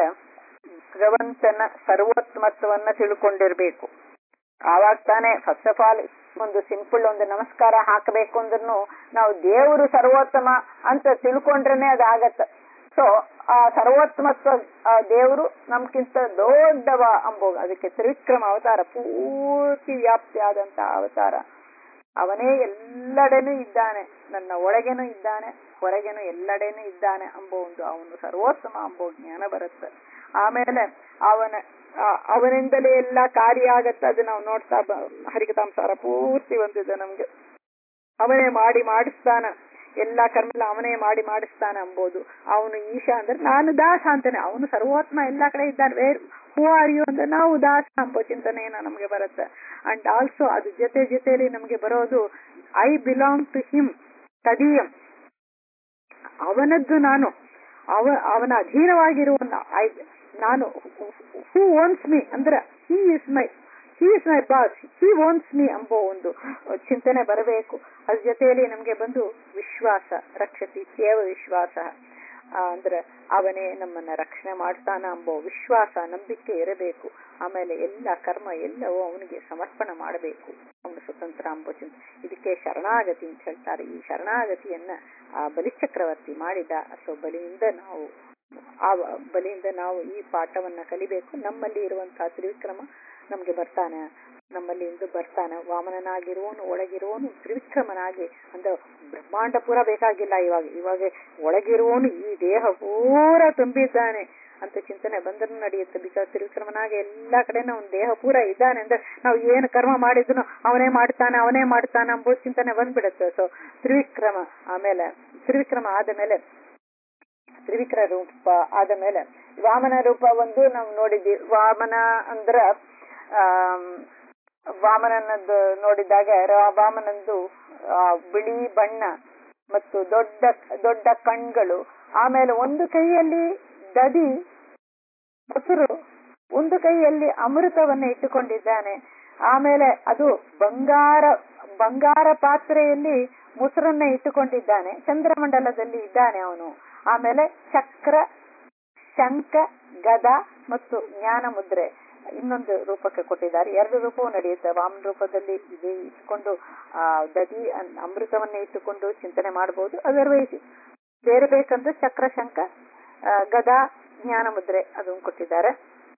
ಭಗವಂತನ ಸರ್ವೋತ್ಮತ್ವವನ್ನ ತಿಳ್ಕೊಂಡಿರ್ಬೇಕು ಆವಾಗ ತಾನೇ ಫಸ್ಟ್ ಆಫ್ ಆಲ್ ಒಂದು ಸಿಂಪಲ್ ಒಂದು ನಮಸ್ಕಾರ ಹಾಕಬೇಕು ಅಂದ್ರೂ ನಾವು ದೇವರು ಸರ್ವೋತ್ತಮ ಅಂತ ತಿಳ್ಕೊಂಡ್ರೇನೆ ಅದಾಗತ್ತೆ ಸೊ ಆ ಸರ್ವೋತ್ತಮತ್ವ ಆ ದೇವರು ನಮ್ಗಿಂತ ದೊಡ್ಡವ ಅಂಬೋ ಅದಕ್ಕೆ ತ್ರಿವಿಕ್ರಮ ಅವತಾರ ಪೂರ್ತಿ ವ್ಯಾಪ್ತಿ ಆದಂತ ಅವತಾರ ಅವನೇ ಎಲ್ಲೆಡೆನೂ ಇದ್ದಾನೆ ನನ್ನ ಒಳಗೇನೂ ಇದ್ದಾನೆ ಹೊರಗೇನು ಎಲ್ಲೆಡೆನೂ ಇದ್ದಾನೆ ಅಂಬೋ ಒಂದು ಅವನು ಸರ್ವೋತ್ತಮ ಅಂಬೋ ಜ್ಞಾನ ಬರುತ್ತೆ ಆಮೇಲೆ ಅವನ ಆ, ಅವನಿಂದಲೇ ಎಲ್ಲ ಕಾರ್ಯ ಆಗತ್ತೆ ಅದು ನಾವು ನೋಡ್ತಾ ಬ ಹರಿಕತಾಂಸಾರ ಪೂರ್ತಿ ಬಂದಿದೆ ನಮ್ಗೆ ಅವನೇ ಮಾಡಿ ಮಾಡಿಸ್ತಾನ ಎಲ್ಲಾ ಕರ್ಮೆಲ್ಲ ಅವನೇ ಮಾಡಿ ಮಾಡಿಸ್ತಾನ ಅಂಬೋದು ಅವನು ಈಶಾ ಅಂದ್ರೆ ನಾನು ದಾಸ ಅಂತಾನೆ ಅವನು ಸರ್ವೋತ್ಮ ಎಲ್ಲಾ ಕಡೆ ಇದ್ದಾನೆ ವೇರ್ ಹೂ ಆರ್ ಯು ಅಂದ್ರೆ ನಾವು ದಾಸ ಅಂಬೋ ಚಿಂತನೆಯನ್ನ ನಮ್ಗೆ ಬರುತ್ತೆ ಅಂಡ್ ಆಲ್ಸೋ ಅದು ಜೊತೆ ಜೊತೆಲಿ ನಮ್ಗೆ ಬರೋದು ಐ ಬಿಲಾಂಗ್ ಟು ಹಿಮ್ ತದೀಯಂ ಅವನದ್ದು ನಾನು ಅವ ಅವನ ಅಧೀನವಾಗಿರುವ ಐ ನಾನು ಹೂ ಓನ್ಸ್ ಮೀ ಅಂದ್ರೆ he is my he is my boss he owns me ಎಂಬೋ ಒಂದು ಚಿಂತನೆ ಬರಬೇಕು ಅದ್ರ ಜೊತೆಯಲ್ಲಿ ನಮ್ಗೆ ಬಂದು ವಿಶ್ವಾಸ ರಕ್ಷತಿ ಸೇವ ವಿಶ್ವಾಸ ಆ, ಅಂದ್ರೆ ಅವನೇ ನಮ್ಮನ್ನ ರಕ್ಷಣೆ ಮಾಡ್ತಾನ ಎಂಬೋ ವಿಶ್ವಾಸ ನಂಬಿಕೆ ಇರಬೇಕು ಆಮೇಲೆ ಎಲ್ಲ ಕರ್ಮ ಎಲ್ಲವೂ ಅವನಿಗೆ ಸಮರ್ಪಣೆ ಮಾಡಬೇಕು ಅವನು ಸ್ವತಂತ್ರ ಎಂಬೋ ಚಿಂತೆ ಇದಕ್ಕೆ ಶರಣಾಗತಿ ಅಂತ ಹೇಳ್ತಾರೆ ಈ ಶರಣಾಗತಿಯನ್ನ ಆ ಬಲಿಚಕ್ರವರ್ತಿ ಮಾಡಿದ ಸೊ ಬಲಿಯಿಂದ ನಾವು ಆ ಬಲಿಯಿಂದ ನಾವು ಈ ಪಾಠವನ್ನ ಕಲಿಬೇಕು ನಮ್ಮಲ್ಲಿ ಇರುವಂತಹ ತ್ರಿವಿಕ್ರಮ ನಮ್ಗೆ ಬರ್ತಾನೆ ನಮ್ಮಲ್ಲಿ ಇಂದು ಬರ್ತಾನೆ ವಾಮನನಾಗಿರುವನು ಒಳಗಿರುವನು ತ್ರಿವಿಕ್ರಮನಾಗಿ ಅಂದ್ರೆ ಬ್ರಹ್ಮಾಂಡ ಪೂರ ಬೇಕಾಗಿಲ್ಲ ಇವಾಗ ಇವಾಗ ಒಳಗಿರುವನು ಈ ದೇಹ ಪೂರ ತುಂಬಿದ್ದಾನೆ ಅಂತ ಚಿಂತನೆ ಬಂದರೂ ನಡೆಯುತ್ತೆ ಬಿಕಾಸ್ ತ್ರಿವಿಕ್ರಮನಾಗಿ ಎಲ್ಲಾ ಕಡೆ ಅವ್ನ ದೇಹ ಪೂರ ಇದ್ದಾನೆ ಅಂದ್ರೆ ನಾವು ಏನು ಕರ್ಮ ಮಾಡಿದ್ರು ಅವನೇ ಮಾಡ್ತಾನೆ ಅವನೇ ಮಾಡ್ತಾನೆ ಎಂಬ ಚಿಂತನೆ ಬಂದ್ಬಿಡುತ್ತೆ ಸೊ ತ್ರಿವಿಕ್ರಮ ಆಮೇಲೆ ತ್ರಿವಿಕ್ರಮ ಆದ ಮೇಲೆ ತ್ರಿವಿಕ್ರ ರೂಪ ಆದ ಮೇಲೆ ವಾಮನ ರೂಪ ಒಂದು ನಾವು ನೋಡಿದ್ವಿ ವಾಮನ ಅಂದ್ರ ಆಮ್, ವಾಮನನದ್ದು ನೋಡಿದಾಗ ರ- ವಾಮನಂದು ಆ, ಬಿಳಿ ಬಣ್ಣ ಮತ್ತು ದೊಡ್ಡ ದೊಡ್ಡ ಕಣ್ಗಳು ಆಮೇಲೆ ಒಂದು ಕೈಯಲ್ಲಿ ದದಿ ಮೊಸರು ಒಂದು ಕೈಯಲ್ಲಿ ಅಮೃತವನ್ನ ಇಟ್ಟುಕೊಂಡಿದ್ದಾನೆ ಆಮೇಲೆ ಅದು ಬಂಗಾರ ಬಂಗಾರ ಪಾತ್ರೆಯಲ್ಲಿ ಮೊಸರನ್ನ ಇಟ್ಟುಕೊಂಡಿದ್ದಾನೆ ಚಂದ್ರಮಂಡಲದಲ್ಲಿ ಇದ್ದಾನೆ ಅವನು ಆಮೇಲೆ ಚಕ್ರ ಶಂಖ ಗದ ಮತ್ತು ಜ್ಞಾನ ಮುದ್ರೆ ಇನ್ನೊಂದು ರೂಪಕ್ಕೆ ಕೊಟ್ಟಿದ್ದಾರೆ ಎರಡು ರೂಪವು ನಡೆಯುತ್ತೆ ವಾಮನ ರೂಪದಲ್ಲಿ ಇದೆ ಇಟ್ಕೊಂಡು ಆ ದದಿ ಅನ್- ಅಮೃತವನ್ನ ಇಟ್ಟುಕೊಂಡು ಚಿಂತನೆ ಮಾಡಬಹುದು ಅದರ್ವೈಸ್ ಬೇರೆ ಬೇಕಂದ್ರೆ ಚಕ್ರ ಶಂಖ ಆ, ಗದ ಜ್ಞಾನ ಮುದ್ರೆ ಅದನ್ನು ಕೊಟ್ಟಿದ್ದಾರೆ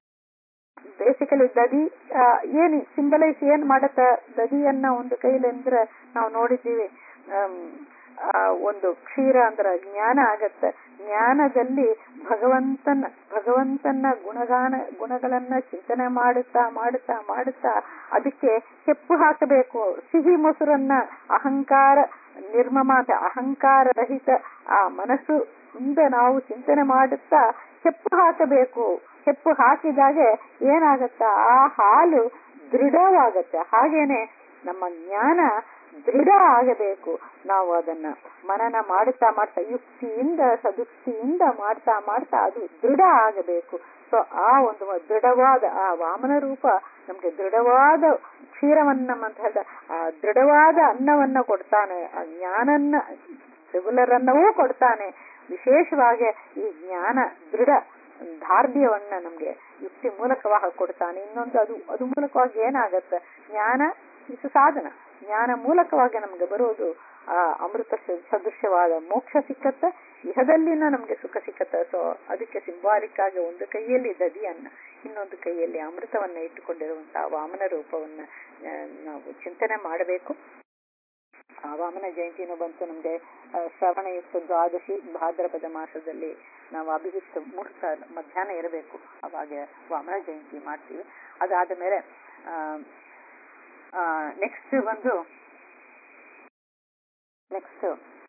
ಬೇಸಿಕಲಿ ದದಿ ಆ, ಏನ್ ಸಿಂಬಲೈಸ್ ಏನ್ ಮಾಡತ್ತ ದದಿಯನ್ನ ಒಂದು ಕೈಲಿ ಅಂದ್ರೆ ನಾವು ನೋಡಿದ್ದೀವಿ ಆಮ್, ಆ, ಒಂದು ಕ್ಷೀರ ಅಂದ್ರ ಜ್ಞಾನ ಆಗತ್ತ ಜ್ಞಾನದಲ್ಲಿ ಭಗವಂತನ ಭಗವಂತನ ಗುಣಗಾನ ಗುಣಗಳನ್ನ ಚಿಂತನೆ ಮಾಡುತ್ತಾ ಮಾಡುತ್ತಾ ಮಾಡುತ್ತಾ ಅದಕ್ಕೆ ಹೆಪ್ಪು ಹಾಕಬೇಕು ಸಿಹಿ ಮೊಸರನ್ನ ಅಹಂಕಾರ ನಿರ್ಮಮ ಅಂತ ಅಹಂಕಾರ ರಹಿತ ಆ ಮನಸ್ಸು ಮುಂದೆ ನಾವು ಚಿಂತನೆ ಮಾಡುತ್ತಾ ಹೆಪ್ಪು ಹಾಕಬೇಕು ಹೆಪ್ಪು ಹಾಕಿದಾಗೆ ಏನಾಗತ್ತ ಆ ಹಾಲು ದೃಢವಾಗತ್ತೆ ಹಾಗೇನೆ ನಮ್ಮ ಜ್ಞಾನ ದೃಢ ಆಗಬೇಕು ನಾವು ಅದನ್ನ ಮನನ ಮಾಡ್ತಾ ಮಾಡ್ತಾ ಯುಕ್ತಿಯಿಂದ ಸದುಕ್ತಿಯಿಂದ ಮಾಡ್ತಾ ಮಾಡ್ತಾ ಅದು ದೃಢ ಆಗಬೇಕು ಸೊ ಆ ಒಂದು ದೃಢವಾದ ಆ ವಾಮನ ರೂಪ ನಮ್ಗೆ ದೃಢವಾದ ಕ್ಷೀರವನ್ನ ಅಂತ ಹೇಳ್ದ ಆ ದೃಢವಾದ ಅನ್ನವನ್ನ ಕೊಡ್ತಾನೆ ಆ ಜ್ಞಾನನ್ನ ರೆಗ್ಯುಲರ್ ಅನ್ನವೂ ಕೊಡ್ತಾನೆ ವಿಶೇಷವಾಗಿ ಈ ಜ್ಞಾನ ದೃಢ ದಾರ್ಢ್ಯವನ್ನ ನಮ್ಗೆ ಯುಕ್ತಿ ಮೂಲಕವಾಗಿ ಕೊಡ್ತಾನೆ ಇನ್ನೊಂದು ಅದು ಅದು ಮೂಲಕವಾಗಿ ಏನಾಗತ್ತೆ ಜ್ಞಾನ ಇದು ಸಾಧನ ಜ್ಞಾನ ಮೂಲಕವಾಗಿ ನಮ್ಗೆ ಬರೋದು ಆ ಅಮೃತ ಸ- ಸದೃಶ್ಯವಾದ ಮೋಕ್ಷ ಸಿಕ್ಕತ್ತ ಇಹದಲ್ಲಿನ ನಮ್ಗೆ ಸುಖ ಸಿಕ್ಕತ್ತ ಸೊ ಅದಕ್ಕೆ ಸಿಂಬಾಲಿಕ್ ಆಗಿ ಒಂದು ಕೈಯಲ್ಲಿ ದದಿಯನ್ನ ಇನ್ನೊಂದು ಕೈಯಲ್ಲಿ ಅಮೃತವನ್ನ ಇಟ್ಟುಕೊಂಡಿರುವಂತಹ ವಾಮನ ರೂಪವನ್ನ ಆ, ನಾವು ಚಿಂತನೆ ಮಾಡಬೇಕು ಆ ವಾಮನ ಜಯಂತಿನೂ ಬಂತು ನಮ್ಗೆ ಆ, ಶ್ರವಣಯುಕ್ತ ದ್ವಾದಶಿ ಭಾದ್ರಪದ ಮಾಸದಲ್ಲಿ ನಾವು ಅಭಿಜಿತ್ ಮುಹೂರ್ತ ಮಧ್ಯಾಹ್ನ ಇರಬೇಕು ಅವಾಗ ವಾಮನ ಜಯಂತಿ ಮಾಡ್ತೀವಿ ಅದಾದ ಮೇಲೆ ನೆಕ್ಸ್ಟ್ ಬಂದು ನೆಕ್ಸ್ಟ್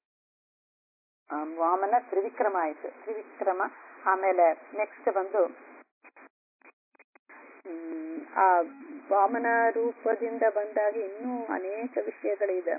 ವಾಮನ ತ್ರಿವಿಕ್ರಮ ಆಯ್ತು ತ್ರಿವಿಕ್ರಮ ಆಮೇಲೆ ನೆಕ್ಸ್ಟ್ ಬಂದು ಹ್ಮ್, ಆ ವಾಮನ ರೂಪದಿಂದ ಬಂದಾಗ ಇನ್ನೂ ಅನೇಕ ವಿಷಯಗಳಿದೆ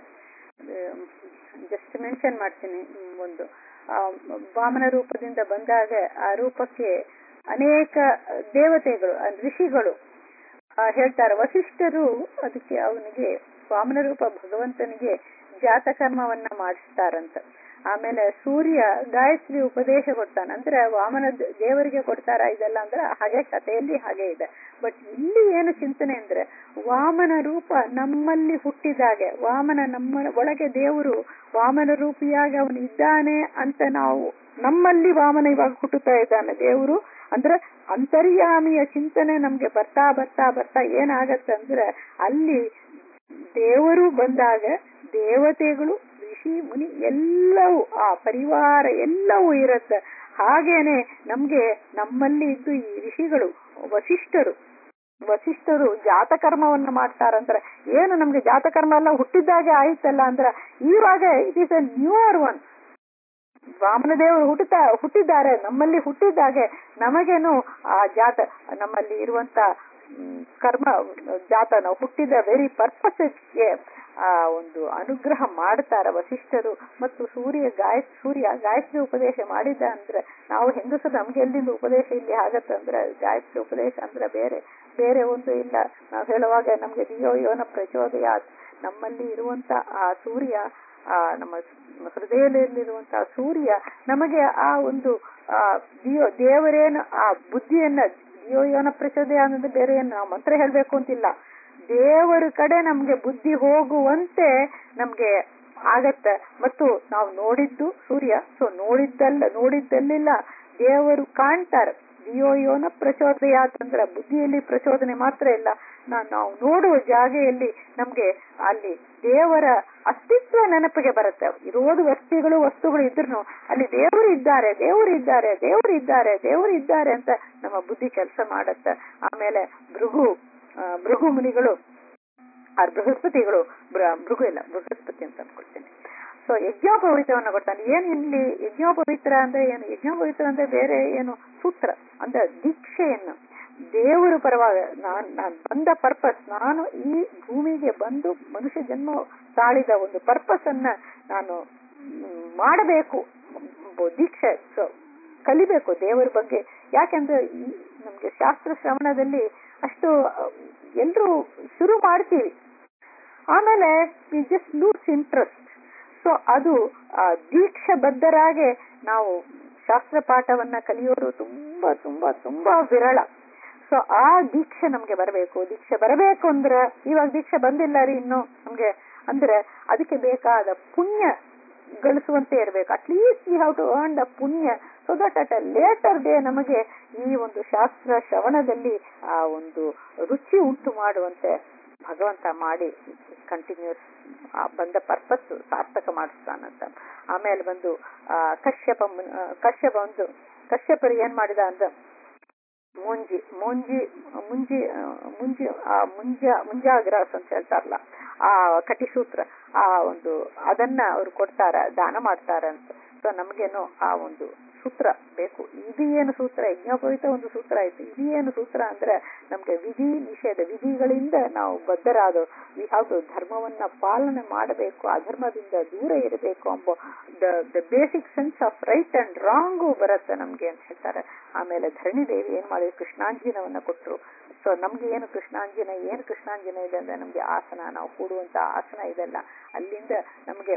ಜಸ್ಟ್ ಮೆನ್ಷನ್ ಮಾಡ್ತೀನಿ ಹ್ಮ್, ಒಂದು ಆ ವಾಮನ ರೂಪದಿಂದ ಬಂದಾಗ ಆ ರೂಪಕ್ಕೆ ಅನೇಕ ದೇವತೆಗಳು ಆ ಋಷಿಗಳು ಆ, ಹೇಳ್ತಾರೆ ವಸಿಷ್ಠರು ಅದಕ್ಕೆ ಅವನಿಗೆ ವಾಮನ ರೂಪ ಭಗವಂತನಿಗೆ ಜಾತಕರ್ಮವನ್ನ ಮಾಡಿಸ್ತಾರಂತ ಆಮೇಲೆ ಸೂರ್ಯ ಗಾಯತ್ರಿ ಉಪದೇಶ ಕೊಡ್ತಾನೆ ಅಂದ್ರೆ ವಾಮನ ದ- ದೇವರಿಗೆ ಕೊಡ್ತಾರ ಇದೆಲ್ಲ ಅಂದ್ರೆ ಹಾಗೆ ಕಥೆಯಲ್ಲಿ ಹಾಗೆ ಇದೆ ಬಟ್ ಇಲ್ಲಿ ಏನು ಚಿಂತನೆ ಅಂದ್ರೆ ವಾಮನ ರೂಪ ನಮ್ಮಲ್ಲಿ ಹುಟ್ಟಿದಾಗೆ ವಾಮನ ನಮ್ಮ ಒಳಗೆ ದೇವರು ವಾಮನ ರೂಪಿಯಾಗಿ ಅವನು ಇದ್ದಾನೆ ಅಂತ ನಾವು ನಮ್ಮಲ್ಲಿ ವಾಮನ ಇವಾಗ ಹುಟ್ಟುತ್ತಾ ಇದ್ದಾನೆ ದೇವರು ಅಂದ್ರೆ ಅಂತರ್ಯಾಮಿಯ ಚಿಂತನೆ ನಮ್ಗೆ ಬರ್ತಾ ಬರ್ತಾ ಬರ್ತಾ ಏನಾಗತ್ತೆ ಅಂದ್ರೆ ಅಲ್ಲಿ ದೇವರು ಬಂದಾಗ ದೇವತೆಗಳು ಋಷಿ ಮುನಿ ಎಲ್ಲವೂ ಆ ಪರಿವಾರ ಎಲ್ಲವೂ ಇರತ್ತೆ ಹಾಗೇನೆ ನಮ್ಗೆ ನಮ್ಮಲ್ಲಿ ಇದ್ದು ಈ ಋಷಿಗಳು ವಸಿಷ್ಠರು ವಸಿಷ್ಠರು ಜಾತಕರ್ಮವನ್ನ ಮಾಡ್ತಾರಂದ್ರೆ ಏನು ನಮ್ಗೆ ಜಾತಕರ್ಮ ಎಲ್ಲ ಹುಟ್ಟಿದ್ದಾಗೆ ಆಯ್ತಲ್ಲ ಅಂದ್ರೆ ಇವಾಗ it is a new year one ವಾಮನದೇವರು ಹುಟ್ಟುತ್ತಾ ಹುಟ್ಟಿದ್ದಾರೆ ನಮ್ಮಲ್ಲಿ ಹುಟ್ಟಿದ್ದಾಗೆ ನಮಗೇನು ಆ ಜಾತ ನಮ್ಮಲ್ಲಿ ಇರುವಂತ ಮ್, ಕರ್ಮ ಜಾತ ನಾವು ಹುಟ್ಟಿದ ವೆರಿ ಪರ್ಪಸ್ಗೆ ಆ ಒಂದು ಅನುಗ್ರಹ ಮಾಡ್ತಾರ ವಸಿಷ್ಠರು ಮತ್ತು ಸೂರ್ಯ ಗಾಯ ಸೂರ್ಯ ಗಾಯತ್ರಿ ಉಪದೇಶ ಮಾಡಿದ ಅಂದ್ರೆ ನಾವು ಹೆಂಗಸರು ನಮ್ಗೆ ಎಲ್ಲಿಂದ ಉಪದೇಶ ಇಲ್ಲಿ ಆಗತ್ತಂದ್ರೆ ಗಾಯತ್ರಿ ಉಪದೇಶ ಅಂದ್ರೆ ಬೇರೆ ಬೇರೆ ಒಂದು ಇಲ್ಲ ನಾವು ಹೇಳುವಾಗ ನಮ್ಗೆ ದಿಯೋ ಯೋನ ಪ್ರಚೋದಯಾತ್ ನಮ್ಮಲ್ಲಿ ಇರುವಂತ ಆ ಸೂರ್ಯ ಆ ನಮ್ಮ ಹೃದಯದಲ್ಲಿರುವಂತಹ ಸೂರ್ಯ ನಮಗೆ ಆ ಒಂದು ಆ ದಿಯೋ ದೇವರೇನು ಆ ಬುದ್ಧಿಯನ್ನ ದಿಯೋ ಯೋನ ಪ್ರಚೋದಯ ಅನ್ನೋದು ಬೇರೆ ಏನು ನಾವು ಮಂತ್ರ ಹೇಳ್ಬೇಕು ಅಂತಿಲ್ಲ ದೇವರ ಕಡೆ ನಮ್ಗೆ ಬುದ್ಧಿ ಹೋಗುವಂತೆ ನಮ್ಗೆ ಆಗತ್ತೆ ಮತ್ತು ನಾವು ನೋಡಿದ್ದು ಸೂರ್ಯ ಸೊ ನೋಡಿದ್ದಲ್ಲ ನೋಡಿದ್ದಲ್ಲಿಲ್ಲ ದೇವರು ಕಾಣ್ತಾರೆ ದಿಯೋಯೋನ ಪ್ರಚೋದಯಾತ್ ಅಂದ್ರೆ ಬುದ್ಧಿಯಲ್ಲಿ ಪ್ರಚೋದನೆ ಮಾತ್ರ ಇಲ್ಲ ನಾ- ನಾವು ನೋಡುವ ಜಾಗೆಯಲ್ಲಿ ನಮ್ಗೆ ಅಲ್ಲಿ ದೇವರ ಅಸ್ತಿತ್ವ ನೆನಪಿಗೆ ಬರುತ್ತೆ ಇರೋದು ವ್ಯಕ್ತಿಗಳು ವಸ್ತುಗಳು ಇದ್ರು ಅಲ್ಲಿ ದೇವರು ಇದ್ದಾರೆ ದೇವರು ಇದ್ದಾರೆ ದೇವರು ಇದ್ದಾರೆ ದೇವರು ಇದ್ದಾರೆ ಅಂತ ನಮ್ಮ ಬುದ್ಧಿ ಕೆಲಸ ಮಾಡತ್ತೆ ಆಮೇಲೆ ಭೃಗು ಆ, ಭೃಗು ಮುನಿಗಳು ಆ ಬೃಹಸ್ಪತಿಗಳು ಬೃ- ಭೃಗು ಇಲ್ಲ ಬೃಹಸ್ಪತಿ ಅಂತ ಅನ್ಕೊಳ್ತೀನಿ ಸೊ ಯಜ್ಞೋಪವೀತವನ್ನು ಕೊಡ್ತಾನೆ ಏನ್ ಇಲ್ಲಿ ಯಜ್ಞೋಪವಿತ್ರ ಅಂದ್ರೆ ಏನು ಯಜ್ಞೋಪವಿತ್ರ ಅಂದ್ರೆ ಬೇರೆ ಏನು ಸೂತ್ರ ಅಂದ್ರೆ ದೀಕ್ಷೆಯನ್ನು ದೇವರು ಪರವಾಗಿ ನಾನ್ ನಾನ್ ಬಂದ ಪರ್ಪಸ್ ನಾನು ಈ ಭೂಮಿಗೆ ಬಂದು ಮನುಷ್ಯ ಜನ್ಮ ತಾಳಿದ ಒಂದು ಪರ್ಪಸ್ ಅನ್ನ ನಾನು ಮಾಡಬೇಕು ದೀಕ್ಷೆ ಸೊ ಕಲಿಬೇಕು ದೇವರ ಬಗ್ಗೆ ಯಾಕೆಂದ್ರೆ ಈ ನಮ್ಗೆ ಶಾಸ್ತ್ರ ಶ್ರವಣದಲ್ಲಿ ಅಷ್ಟು ಎಲ್ರೂ ಶುರು ಮಾಡ್ತೀವಿ ಆಮೇಲೆ we just lose interest so ಅದು ಆ, ದೀಕ್ಷೆ ಬದ್ಧರಾಗೆ ನಾವು ಶಾಸ್ತ್ರ ಪಾಠವನ್ನ ಕಲಿಯೋರು ತುಂಬಾ ತುಂಬಾ ತುಂಬಾ ವಿರಳ ಸೊ ಆ ದೀಕ್ಷೆ ನಮ್ಗೆ ಬರಬೇಕು ದೀಕ್ಷೆ ಬರಬೇಕು ಅಂದ್ರೆ ಇವಾಗ ದೀಕ್ಷೆ ಬಂದಿಲ್ಲ ರೀ ಇನ್ನು ನಮ್ಗೆ ಅಂದ್ರೆ ಅದಕ್ಕೆ ಬೇಕಾದ ಪುಣ್ಯ ಗಳಿಸುವಂತೆ ಇರಬೇಕು at least we have to earn the punya so that at a later day ನಮಗೆ ಈ ಒಂದು ಶಾಸ್ತ್ರ ಶ್ರವಣದಲ್ಲಿ ಆ ಒಂದು ರುಚಿ ಉಂಟು ಮಾಡುವಂತೆ ಭಗವಂತ ಮಾಡಿ ಕಂಟಿನ್ಯೂಸ್ ಬಂದ ಪರ್ಪಸ್ ಸಾರ್ಥಕ ಮಾಡಿಸ್ತಾನಂತ ಆಮೇಲೆ ಬಂದು ಆ ಕಶ್ಯಪ ಮುನ್- ಆ, ಕಶ್ಯಪ ಒಂದು ಕಶ್ಯಪರು ಏನ್ ಮಾಡಿದ ಅಂದ್ರೆ ಮುಂಜಿ ಮುಂಜಿ ಮುಂಜಿ ಆ, ಮುಂಜಿ ಆ ಮುಂಜ ಮುಂಜಾಗ್ರಾಸ್ ಅಂತ ಹೇಳ್ತಾರಲ್ಲ ಆ ಕಟಿಸೂತ್ರ ಆ ಒಂದು ಅದನ್ನ ಅವ್ರು ಕೊಡ್ತಾರ ದಾನ ಮಾಡ್ತಾರ ಅಂತ ಸೊ ನಮ್ಗೇನು ಆ ಒಂದು ಸೂತ್ರ ಬೇಕು ಇದು ಏನು ಸೂತ್ರ ಯಜ್ಞೋಪವಿತ ಒಂದು ಸೂತ್ರ ಆಯ್ತು ಇದು ಏನು ಸೂತ್ರ ಅಂದ್ರೆ ನಮ್ಗೆ ವಿಧಿ ನಿಷೇಧ ವಿಧಿಗಳಿಂದ ನಾವು ಬದ್ಧರಾದ ವಿ ಹ್ಯಾವ್ ಟು ಧರ್ಮವನ್ನ ಪಾಲನೆ ಮಾಡಬೇಕು ಅಧರ್ಮದಿಂದ ದೂರ ಇರಬೇಕು ಎಂಬ the basic sense of right and wrong ಬರುತ್ತೆ ನಮ್ಗೆ ಅಂತ ಹೇಳ್ತಾರೆ ಆಮೇಲೆ ಧರಣಿ ದೇವಿ ಏನ್ ಮಾಡಿದ್ರು ಕೃಷ್ಣಾಂಜನವನ್ನ ಕೊಟ್ರು ಸೊ ನಮ್ಗೆ ಏನು ಕೃಷ್ಣಾಂಜನ ಏನು ಕೃಷ್ಣಾಂಜನ ಇದೆ ಅಂದ್ರೆ ನಮ್ಗೆ ಆಸನ ನಾವು ಕೂಡುವಂತ ಆಸನ ಇದೆಲ್ಲ ಅಲ್ಲಿಂದ ನಮ್ಗೆ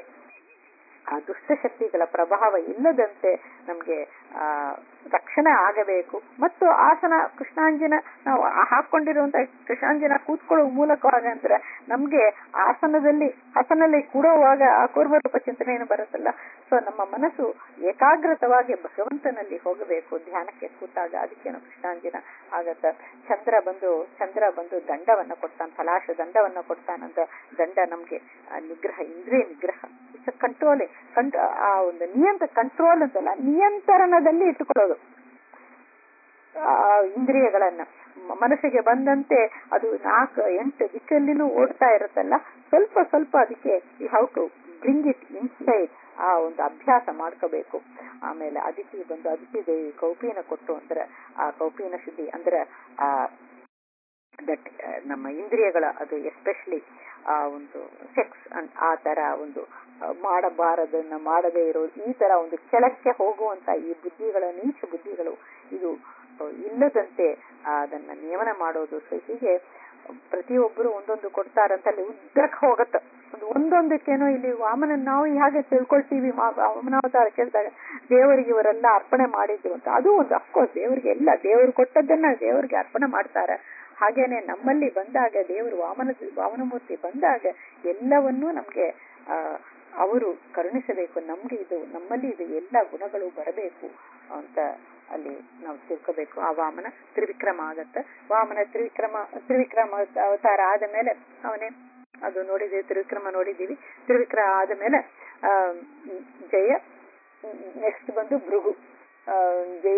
ಆ ದುಷ್ಟಶಕ್ತಿಗಳ ಪ್ರಭಾವ ಇಲ್ಲದಂತೆ ನಮ್ಗೆ ಆ ರಕ್ಷಣೆ ಆಗಬೇಕು ಮತ್ತು ಆಸನ ಕೃಷ್ಣಾಂಜನ ನಾವು ಹಾಕೊಂಡಿರುವಂತ ಕೃಷ್ಣಾಂಜನ ಕೂತ್ಕೊಳ್ಳುವ ಮೂಲಕವಾಗ ಅಂದ್ರೆ ನಮ್ಗೆ ಆಸನದಲ್ಲಿ ಆಸನಲ್ಲಿ ಕೂಡುವಾಗ ಆ ಕೂರ್ಮರೂಪ ಚಿಂತನೆಯನ್ನು ಬರುತ್ತಲ್ಲ ಸೊ ನಮ್ಮ ಮನಸ್ಸು ಏಕಾಗ್ರತವಾಗಿ ಭಗವಂತನಲ್ಲಿ ಹೋಗಬೇಕು ಧ್ಯಾನಕ್ಕೆ ಕೂತಾಗ ಅದಕ್ಕೇನು ಕೃಷ್ಣಾಂಜನ ಆಗತ್ತ ಚಂದ್ರ ಬಂದು ಚಂದ್ರ ಬಂದು ದಂಡವನ್ನ ಕೊಡ್ತಾನ ಫಲಾಶ ದಂಡವನ್ನ ಕೊಡ್ತಾನಂತ ದಂಡ ನಮ್ಗೆ ಆ ನಿಗ್ರಹ ಇಂದ್ರಿಯ ನಿಗ್ರಹ ಇಟ್ಸ್ ಕಂಟ್ರೋಲಿಂಗ್ ಕಂಟ್ ಆ ಒಂದು ನಿಯಂತ್ರ ಕಂಟ್ರೋಲ್ ಅಂತಲ್ಲ ನಿಯಂತ್ರಣದಲ್ಲಿ ಇಟ್ಟುಕೊಳ್ಳೋದು ಆ ಇಂದ್ರಿಯಗಳನ್ನ ಮ- ಮನಸ್ಸಿಗೆ ಬಂದಂತೆ ಅದು ನಾಲ್ಕು ಎಂಟು ದಿಕ್ಕಲ್ಲಿನೂ ಓಡ್ತಾ ಇರುತ್ತಲ್ಲ ಸ್ವಲ್ಪ ಸ್ವಲ್ಪ ಅದಕ್ಕೆ you how to bring it inside ಆ ಒಂದು ಅಭ್ಯಾಸ ಮಾಡ್ಕೋಬೇಕು ಆಮೇಲೆ ಅದಿತಿ ಬಂದು ಅದಿತಿ ದೇವಿ ಕೌಪಿನ ಕೊಟ್ಟು ಅಂದ್ರೆ ಆ ಕೌಪಿನ ಶುದ್ಧಿ ಅಂದ್ರೆ ಆ ದಟ್ ನಮ್ಮ ಇಂದ್ರಿಯಗಳ ಅದು ಎಸ್ಪೆಷಲಿ ಆ ಒಂದು ಸೆಕ್ಸ್ ಆ ತರ ಒಂದು ಆ, ಮಾಡಬಾರದನ್ನ ಮಾಡದೇ ಇರೋದು ಈ ತರ ಒಂದು ಕೆಳಕ್ಕೆ ಹೋಗುವಂತ ಈ ಬುದ್ಧಿಗಳ ನೀಚ ಬುದ್ಧಿಗಳು ಇದು ಆ, ಇಲ್ಲದಂತೆ ಆ, ಅದನ್ನ ನಿಯಮನ ಮಾಡೋದು ಸೊ ಹೀಗೆ ಪ್ರತಿಯೊಬ್ಬರು ಒಂದೊಂದು ಕೊಡ್ತಾರಂತ ಅಲ್ಲಿ ಉದ್ದಕ್ಕೆ ಹೋಗತ್ತೆ ಒಂದು ಒಂದೊಂದಕ್ಕೇನೋ ಇಲ್ಲಿ ವಾಮನ ನಾವು ಹೇಗೆ ತಿಳ್ಕೊಳ್ತೀವಿ ಮಾ- ವಾಮನಾವತಾರ ಕೇಳಿದಾಗ ದೇವರಿಗೆ ಇವರೆಲ್ಲ ಅರ್ಪಣೆ ಮಾಡಿದ್ರು ಅಂತ ಅದು ಒಂದು ಅಫ್ಕೋರ್ಸ್ ದೇವರಿಗೆ ಎಲ್ಲ ದೇವರು ಕೊಟ್ಟದ್ದನ್ನ ದೇವರಿಗೆ ಅರ್ಪಣೆ ಮಾಡ್ತಾರೆ ಹಾಗೇನೆ ನಮ್ಮಲ್ಲಿ ಬಂದಾಗ ದೇವರು ವಾಮನ ವಾಮನಮೂರ್ತಿ ಬಂದಾಗ ಎಲ್ಲವನ್ನೂ ನಮ್ಗೆ ಆ ಅವರು ಕರುಣಿಸಬೇಕು ನಮ್ಗೆ ಇದು ನಮ್ಮಲ್ಲಿ ಇದು ಎಲ್ಲ ಗುಣಗಳು ಬರಬೇಕು ಅಂತ ಅಲ್ಲಿ ನಾವು ತಿಳ್ಕೋಬೇಕು ಆ ವಾಮನ ತ್ರಿವಿಕ್ರಮ ಆಗತ್ತೆ ವಾಮನ ತ್ರಿವಿಕ್ರಮ ತ್ರಿವಿಕ್ರಮ ಅವತಾರ ಆದ ಮೇಲೆ ಅವನೇ ಅದು ನೋಡಿದೀವಿ ತ್ರಿವಿಕ್ರಮ ನೋಡಿದೀವಿ ತ್ರಿವಿಕ್ರಮ ಆದ ಮೇಲೆ ಆ ಜಯ ನೆಕ್ಸ್ಟ್ ಬಂದು ಭೃಗು ಆ, ಜಯ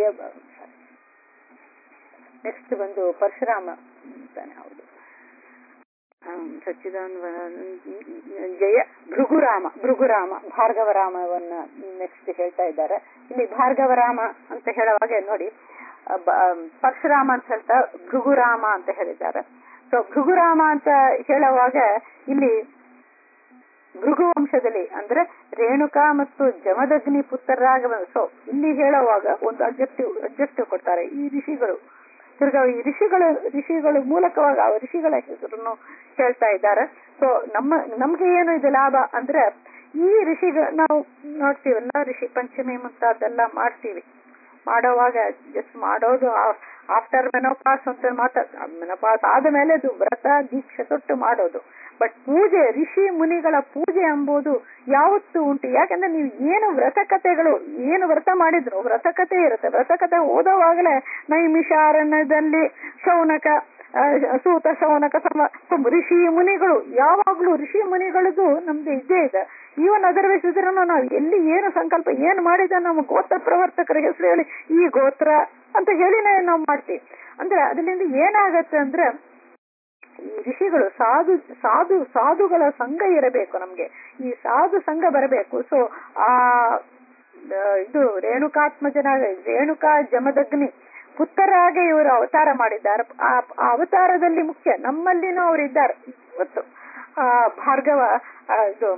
ನೆಕ್ಸ್ಟ್ ಬಂದು ಪರಶುರಾಮ ಅಂತಾನೆ ಹೌದು ಆಮ್, ಸಚ್ಚಿದಾನಂದ ಜಯ ಭೃಗುರಾಮ ಭೃಗುರಾಮ ಭಾರ್ಗವರಾಮವನ್ನ ನೆಕ್ಸ್ಟ್ ಹೇಳ್ತಾ ಇದ್ದಾರೆ ಇಲ್ಲಿ ಭಾರ್ಗವರಾಮ ಅಂತ ಹೇಳುವಾಗ ನೋಡಿ ಆ, ಬ- ಆಮ್, ಪರಶುರಾಮ ಅಂತ ಹೇಳ್ತಾ ಭೃಗುರಾಮ ಅಂತ ಹೇಳಿದ್ದಾರೆ ಸೊ ಭೃಗುರಾಮ ಅಂತ ಹೇಳುವಾಗ ಇಲ್ಲಿ ಭೃಗು ವಂಶದಲ್ಲಿ ಅಂದ್ರೆ ರೇಣುಕಾ ಮತ್ತು ಜಮದಗ್ನಿ ಪುತ್ರರಾಗ ಸೊ ಇಲ್ಲಿ ಹೇಳುವಾಗ ಒಂದು ಅಬ್ಜೆಕ್ಟಿವ್ ಅಬ್ಜೆಕ್ಟಿವ್ ಕೊಡ್ತಾರೆ ಈ ಋಷಿಗಳು ತಿರ್ಗಾ ಈ ಋಷಿಗಳು ಋಷಿಗಳು ಮೂಲಕವಾಗಿ ಆ ಋಷಿಗಳ ಹೆಸರನ್ನು ಹೇಳ್ತಾ ಇದ್ದಾರೆ ಸೊ ನಮ್ಮ ನಮ್ಗೆ ಏನು ಇದು ಲಾಭ ಅಂದ್ರೆ ಈ ಋಷಿಗ ನಾವು ನೋಡ್ತೀವಲ್ಲ ಋಷಿ ಪಂಚಮಿ ಮುಂತಾದೆಲ್ಲ ಮಾಡ್ತೀವಿ ಮಾಡೋವಾಗ ಜಸ್ಟ್ ಮಾಡೋದು ಆಫ್ಟರ್ ಮೆನೋಪಾಸ್ ಅಂತ ಮಾತ್ರ ಮೆನೋಪಾಸ್ ಆದ ಮೇಲೆ ಅದು ವ್ರತ ದೀಕ್ಷೆ ತೊಟ್ಟು ಮಾಡೋದು ಬಟ್ ಪೂಜೆ ಋಷಿ ಮುನಿಗಳ ಪೂಜೆ ಎಂಬುದು ಯಾವತ್ತೂ ಉಂಟು ಯಾಕಂದ್ರೆ ನೀವು ಏನು ವ್ರತಕಥೆಗಳು ಏನು ವ್ರತ ಮಾಡಿದ್ರು ವ್ರತಕಥೆ ಇರುತ್ತೆ ವ್ರತಕಥೆ ಓದೋವಾಗಲೇ ನೈಮಿಷಾರಣ್ಯದಲ್ಲಿ ಶೌನಕ ಆ, ಸೂತ ಶೌನಕ ಸಮ ಸಮ- ಋಷಿ ಮುನಿಗಳು ಯಾವಾಗ್ಲೂ ಋಷಿ ಮುನಿಗಳದು ನಮ್ದು ಇದ್ದೇ ಇದೆ ಈವನ್ ಅದರ್ವೈಸ್ ಇದ್ರೂ ನಾವು ಎಲ್ಲಿ ಏನು ಸಂಕಲ್ಪ ಏನ್ ಮಾಡಿದ ನಮ್ಮ ಗೋತ್ರ ಪ್ರವರ್ತಕರ ಹೆಸರು ಹೇಳಿ ಈ ಗೋತ್ರ ಅಂತ ಹೇಳಿನೇ ನಾವು ಮಾಡ್ತೀವಿ ಅಂದ್ರೆ ಅದರಿಂದ ಏನಾಗತ್ತೆ ಅಂದ್ರೆ ಈ ಋಷಿಗಳು ಸಾಧು ಸಾಧು ಸಾಧುಗಳ ಸಂಘ ಇರಬೇಕು ನಮ್ಗೆ ಈ ಸಾಧು ಸಂಘ ಬರಬೇಕು ಸೊ ಆ ಆ, ಇದು ರೇಣುಕಾತ್ಮಜನ ರೇಣುಕಾ ಜಮದಗ್ನಿ ಪುತ್ರರಾಗೆ ಇವರು ಅವತಾರ ಮಾಡಿದ್ದಾರೆ ಆ ಆ ಅವತಾರದಲ್ಲಿ ಮುಖ್ಯ ನಮ್ಮಲ್ಲಿನೂ ಅವರು ಇದ್ದಾರೆ ಇವತ್ತು ಆ ಭಾರ್ಗವ ಆ, ಇದು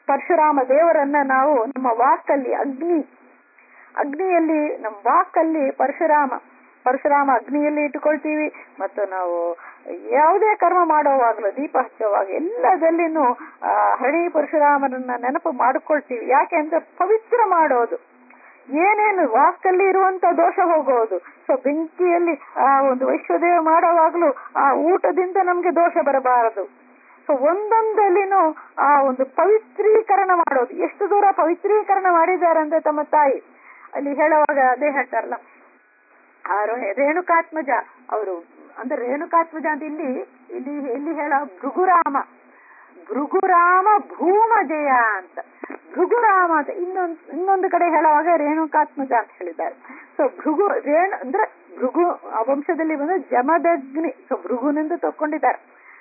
ಪರಶುರಾಮ ದೇವರನ್ನ ನಾವು ನಮ್ಮ ವಾಕಲ್ಲಿ ಅಗ್ನಿ ಅಗ್ನಿಯಲ್ಲಿ ನಮ್ಮ ವಾಕಲ್ಲಿ ಪರಶುರಾಮ ಪರಶುರಾಮ ಅಗ್ನಿಯಲ್ಲಿ ಇಟ್ಟುಕೊಳ್ತೀವಿ ಮತ್ತು ನಾವು ಯಾವುದೇ ಕರ್ಮ ಮಾಡುವಾಗಲೂ ದೀಪ ಹಚ್ಚುವಾಗ ಎಲ್ಲದಲ್ಲಿನೂ ಆ ಹರಿ ಪರಶುರಾಮನನ್ನ ನೆನಪು ಮಾಡಿಕೊಳ್ತೀವಿ ಯಾಕೆ ಅಂದ್ರೆ ಪವಿತ್ರ ಮಾಡೋದು ಏನೇನು ವಾಕಲ್ಲಿ ಇರುವಂತ ದೋಷ ಹೋಗೋದು ಸೊ ಬೆಂಕಿಯಲ್ಲಿ ಆ ಒಂದು ವೈಶ್ವದೇವ ಮಾಡುವಾಗಲೂ ಆ ಊಟದಿಂದ ನಮ್ಗೆ ದೋಷ ಬರಬಾರದು ಸೊ ಒಂದೊಂದಲ್ಲಿನೂ ಆ ಒಂದು ಪವಿತ್ರೀಕರಣ ಮಾಡೋದು ಎಷ್ಟು ದೂರ ಪವಿತ್ರೀಕರಣ ಮಾಡಿದ್ದಾರೆ ಅಂದ್ರೆ ತಮ್ಮ ತಾಯಿ ಅಲ್ಲಿ ಹೇಳುವಾಗ ಅದೇ ಹೇಳ್ತಾರಲ್ಲ ಆ ರೋ- ರೇಣುಕಾತ್ಮಜ ಅವರು ಅಂದ್ರೆ ರೇಣುಕಾತ್ಮಜ ಅಂತ ಇಲ್ಲಿ ಇಲ್ಲಿ ಇಲ್ಲಿ ಹೇಳೋ ಭೃಗುರಾಮ ಭೃಗುರಾಮ ಭೂಮಜಯ ಅಂತ ಭೃಗುರಾಮ ಅಂತ ಇನ್ನೊಂದು ಇನ್ನೊಂದು ಕಡೆ ಹೇಳುವಾಗ ರೇಣುಕಾತ್ಮಜ ಅಂತ ಹೇಳಿದ್ದಾರೆ ಸೊ ಭೃಗು ರೇಣು ಅಂದ್ರೆ ಭೃಗು ಆ ವಂಶದಲ್ಲಿ ಬಂದು ಜಮದಗ್ನಿ ಸೊ ಭೃಗುನಿಂದ ತಕೊಂಡಿದ್ದಾರೆ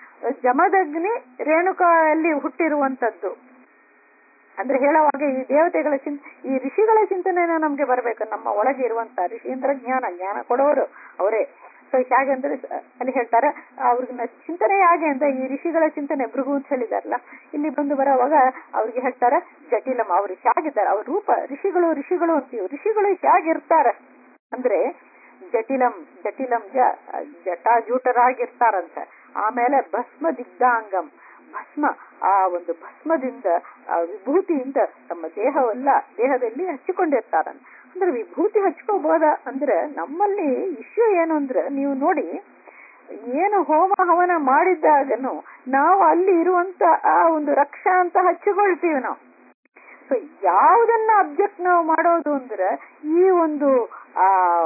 ಜಮದಗ್ನಿ ರೇಣುಕಾಯಲ್ಲಿ ಹುಟ್ಟಿರುವಂತದ್ದು ಅಂದ್ರೆ ಹೇಳುವಾಗ ಈ ದೇವತೆಗಳ ಚಿಂತ ಈ ಋಷಿಗಳ ಚಿಂತನೆನ ನಮ್ಗೆ ಬರಬೇಕು ನಮ್ಮ ಒಳಗೆ ಇರುವಂತ ಋಷಿ ಅಂದ್ರೆ ಜ್ಞಾನ ಜ್ಞಾನ ಕೊಡೋರು ಅವರೇ ಸೊ ಹೇಗೆ ಅಂದ್ರೆ ಅಲ್ಲಿ ಹೇಳ್ತಾರೆ ಅವ್ರಿಗೆ ಚಿಂತನೆ ಹೇಗೆ ಅಂತ ಈ ಋಷಿಗಳ ಚಿಂತನೆ ಭೃಗು ಅಂತ ಹೇಳಿದಾರಲ್ಲ ಇಲ್ಲಿ ಬಂದು ಬರೋವಾಗ ಅವ್ರಿಗೆ ಹೇಳ್ತಾರೆ ಜಟಿಲಂ ಅವ್ರು ಹೇಗಿದ್ದಾರೆ ಅವ್ರ ರೂಪ ಋಷಿಗಳು ಋಷಿಗಳು ಅಂತೀವಿ ಋಷಿಗಳು ಹೇಗಿರ್ತಾರೆ ಅಂದ್ರೆ ಜಟಿಲಂ ಜಟಿಲಂ ಜ ಜಟಾಜೂಟರಾಗಿರ್ತಾರಂತೆ ಆಮೇಲೆ ಭಸ್ಮ ದಿಗ್ಧಾಂಗಂ ಭಸ್ಮ ಆ ಒಂದು ಭಸ್ಮದಿಂದ ಆ ವಿಭೂತಿಯಿಂದ ತಮ್ಮ ದೇಹವೆಲ್ಲ ದೇಹದಲ್ಲಿ ಹಚ್ಚಿಕೊಂಡಿರ್ತಾರಂತೆ ಅಂದ್ರೆ ವಿಭೂತಿ ಹಚ್ಕೋಬೋದ ಅಂದ್ರೆ ನಮ್ಮಲ್ಲಿ ಇಶ್ಯೂ ಏನು ಅಂದ್ರೆ ನೀವು ನೋಡಿ ಏನು ಹೋಮ ಹವನ ಮಾಡಿದ್ದಾಗನು ನಾವು ಅಲ್ಲಿ ಇರುವಂತ ಆ ಒಂದು ರಕ್ಷಾ ಅಂತ ಹಚ್ಚಿಕೊಳ್ತೀವಿ ನಾವು ಸೊ ಯಾವುದನ್ನ ಅಬ್ಜೆಕ್ಟ್ ನಾವು ಮಾಡೋದು ಅಂದ್ರೆ ಈ ಒಂದು ಆ